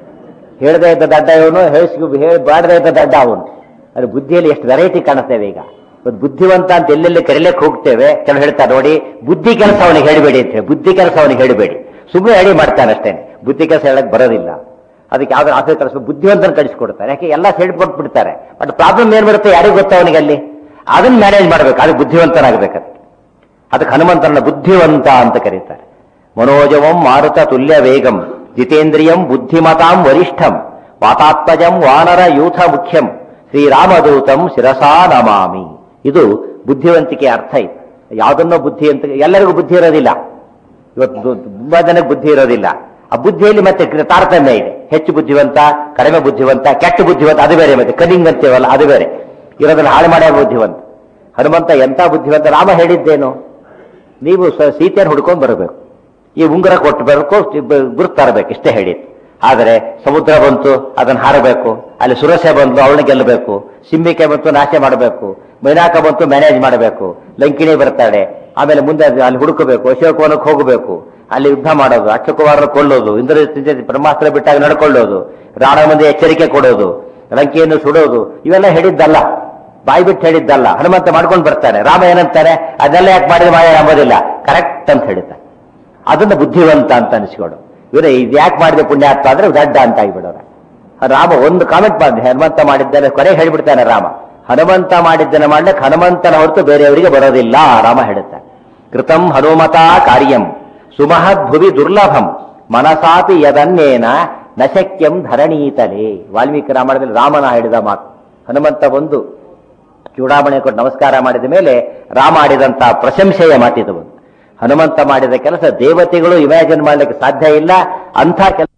ಹೇಳದೇ ಇದ್ದ ದಡ್ಡ ಇವನು ಹೇಳಿಸಿ ಹೇಳಬಾರ್ದೇ ಇದ್ದ ದಡ್ಡ ಅವನು ಅದು ಬುದ್ಧಿಯಲ್ಲಿ ಎಷ್ಟು ವೆರೈಟಿ ಕಾಣುತ್ತೇವೆ ಈಗ ಇವತ್ತು ಬುದ್ಧಿವಂತ ಅಂತ ಎಲ್ಲೆಲ್ಲಿ ಕರೀಲಿಕ್ಕೆ ಹೋಗ್ತೇವೆ ಕೆಲವು ಹೇಳ್ತಾರೆ ನೋಡಿ ಬುದ್ಧಿ ಕೆಲಸ ಅವನಿಗೆ ಹೇಳಬೇಡಿ ಅಂತ ಹೇಳಿ ಬುದ್ಧಿ ಕೆಲಸ ಅವನಿಗೆ ಹೇಳಬೇಡಿ ಸುಮ್ಮನೆ ಹೇಳಿ ಮಾಡ್ತಾನೆ ಅಷ್ಟೇ ಬುದ್ಧಿ ಕೆಲಸ ಹೇಳಕ್ ಬರೋದಿಲ್ಲ ಅದಕ್ಕೆ ಯಾವ್ದಾರು ಆಸೆ ಕಳಿಸ್ಬೇಕು ಬುದ್ಧಿವಂತನ ಕಳಿಸ್ಕೊಡ್ತಾರೆ ಯಾಕೆ ಎಲ್ಲ ಸೈಡ್ ಕೊಟ್ಬಿಡ್ತಾರೆ ಬಟ್ ಪ್ರಾಬ್ಲಮ್ ಏನ್ ಬರುತ್ತೆ ಯಾರಿಗೂ ಗೊತ್ತ ಅವನಿಗೆ ಅಲ್ಲಿ ಅದನ್ನ ಮ್ಯಾನೇಜ್ ಮಾಡ್ಬೇಕು ಅದು ಬುದ್ಧಿವಂತನಾಗಬೇಕಂತ ಅದಕ್ಕೆ ಹನುಮಂತನ ಬುದ್ಧಿವಂತ ಅಂತ ಕರೀತಾರೆ ಮನೋಜವಂ ಮಾರುತ ತುಲ್ಯ ವೇಗಂ ಜಿತೇಂದ್ರಿಯಂ ಬುದ್ಧಿಮತಾಂ ವರಿಷ್ಠಂ ವಾತಾತ್ಮಜಂ ವಾನರ ಯೂಥ ಮುಖ್ಯಂ ಶ್ರೀರಾಮದೂತಂ ಶಿರಸಾ ನಮಾಮಿ ಇದು ಬುದ್ಧಿವಂತಿಕೆ ಅರ್ಥ ಇದೆ ಯಾವುದನ್ನೋ ಬುದ್ಧಿ ಅಂತ ಎಲ್ಲರಿಗೂ ಬುದ್ಧಿ ಇರೋದಿಲ್ಲ ಇವತ್ತು ತುಂಬಾ ಜನಕ್ಕೆ ಬುದ್ಧಿ ಇರೋದಿಲ್ಲ ಆ ಬುದ್ಧಿಯಲ್ಲಿ ಮತ್ತೆ ತಾರತಮ್ಯ ಇದೆ ಹೆಚ್ಚು ಬುದ್ಧಿವಂತ ಕಡಿಮೆ ಬುದ್ಧಿವಂತ ಕೆಟ್ಟ ಬುದ್ಧಿವಂತ ಅದು ಬೇರೆ ಮತ್ತೆ ಕನಿಂಗ್ ಅಂತೀವಲ್ಲ ಅದು ಬೇರೆ ಇರೋದನ್ನ ಹಾಳು ಮಾಡೋ ಬುದ್ಧಿವಂತ ಹನುಮಂತ ಎಂತ ಬುದ್ಧಿವಂತ ರಾಮ ಹೇಳಿದ್ದೇನು ನೀವು ಸ- ಸೀತೆಯನ್ನು ಹುಡ್ಕೊಂಡು ಬರಬೇಕು ಈ ಉಂಗುರ ಕೊಟ್ಟು ಬರಬೇಕು ಗುರುತು ತರಬೇಕು ಇಷ್ಟೇ ಹೇಳಿ ಆದರೆ ಸಮುದ್ರ ಬಂತು ಅದನ್ನ ಹಾರಬೇಕು ಅಲ್ಲಿ ಸುರಸೆ ಬಂತು ಅವಳನ್ನ ಗೆಲ್ಲಬೇಕು ಸಿಂಬಿಕೆ ಬಂತು ನಾಶ ಮಾಡಬೇಕು ಮೈನಾಕ ಬಂತು ಮ್ಯಾನೇಜ್ ಮಾಡಬೇಕು ಲಂಕಿಣಿ ಬರ್ತಾಳೆ ಆಮೇಲೆ ಮುಂದೆ ಅದು ಅಲ್ಲಿ ಹುಡುಕಬೇಕು ಅಶೋಕವನಕ್ಕೆ ಹೋಗಬೇಕು ಅಲ್ಲಿ ಯುದ್ಧ ಮಾಡೋದು ಅಕ್ಷಕುಮಾರನ ಕೊಲ್ಲೋದು ಇಂದ್ರ ಬ್ರಹ್ಮಾಸ್ತ್ರ ಬಿಟ್ಟಾಗ ನಡ್ಕೊಳ್ಳೋದು ರಾಣ ಮುಂದೆ ಎಚ್ಚರಿಕೆ ಕೊಡೋದು ಲಂಕೆಯನ್ನು ಸುಡೋದು ಇವೆಲ್ಲ ಹೇಳಿದ್ದಲ್ಲ ಬಾಯಿ ಬಿಟ್ಟು ಹೇಳಿದ್ದಲ್ಲ ಹನುಮಂತ ಮಾಡ್ಕೊಂಡು ಬರ್ತಾನೆ ರಾಮ ಏನಂತಾನೆ ಅದೆಲ್ಲ ಯಾಕೆ ಮಾಡಿದ್ರೆ ಮಾಯ ನಂಬೋದಿಲ್ಲ ಕರೆಕ್ಟ್ ಅಂತ ಹೇಳ್ತಾನೆ ಅದನ್ನ ಬುದ್ಧಿವಂತ ಅಂತ ಅನಿಸ್ಕೊಡು ಇವರೇ ಇದು ಯಾಕೆ ಮಾಡಿದೆ ಪುಣ್ಯಾತ್ಮ ಅಂದ್ರೆ ದಡ್ಡ ಅಂತ ಆಗಿಬಿಡೋರ ರಾಮ ಒಂದು ಕಾಮೆಂಟ್ ಮಾಡಿದೆ ಹನುಮಂತ ಮಾಡಿದ್ದಾನೆ ಕೊನೆ ಹೇಳ್ಬಿಡ್ತಾನೆ ರಾಮ ಹನುಮಂತ ಮಾಡಿದ್ದನ್ನು ಮಾಡ್ಲಿಕ್ಕೆ ಹನುಮಂತನ ಹೊರತು ಬೇರೆಯವರಿಗೆ ಬರೋದಿಲ್ಲ ರಾಮ ಹೇಳುತ್ತಾನೆ ಕೃತಂ ಹನುಮತಾ ಕಾರ್ಯಂ ಸುಮಹದ್ ಭುವಿ ದುರ್ಲಭಂ ಮನಸಾಪಿ ಯದನ್ನೇನ ನಶಕ್ಯಂ ಧರಣೀತಲೇ ವಾಲ್ಮೀಕಿ ರಾಮಾಯಣದಲ್ಲಿ ರಾಮನ ಹೇಳಿದ ಮಾತು ಹನುಮಂತ ಒಂದು ಚೂಡಾಮಣಿ ಕೊಟ್ಟು ನಮಸ್ಕಾರ ಮಾಡಿದ ಮೇಲೆ ರಾಮ ಆಡಿದಂತಹ ಪ್ರಶಂಸೆಯ ಮಾತಿದು ಒಂದು ಹನುಮಂತ ಮಾಡಿದ ಕೆಲಸ ದೇವತೆಗಳು ಇಮ್ಯಾಜಿನ್ ಮಾಡ್ಲಿಕ್ಕೆ ಸಾಧ್ಯ ಇಲ್ಲ ಅಂಥ ಕೆಲಸ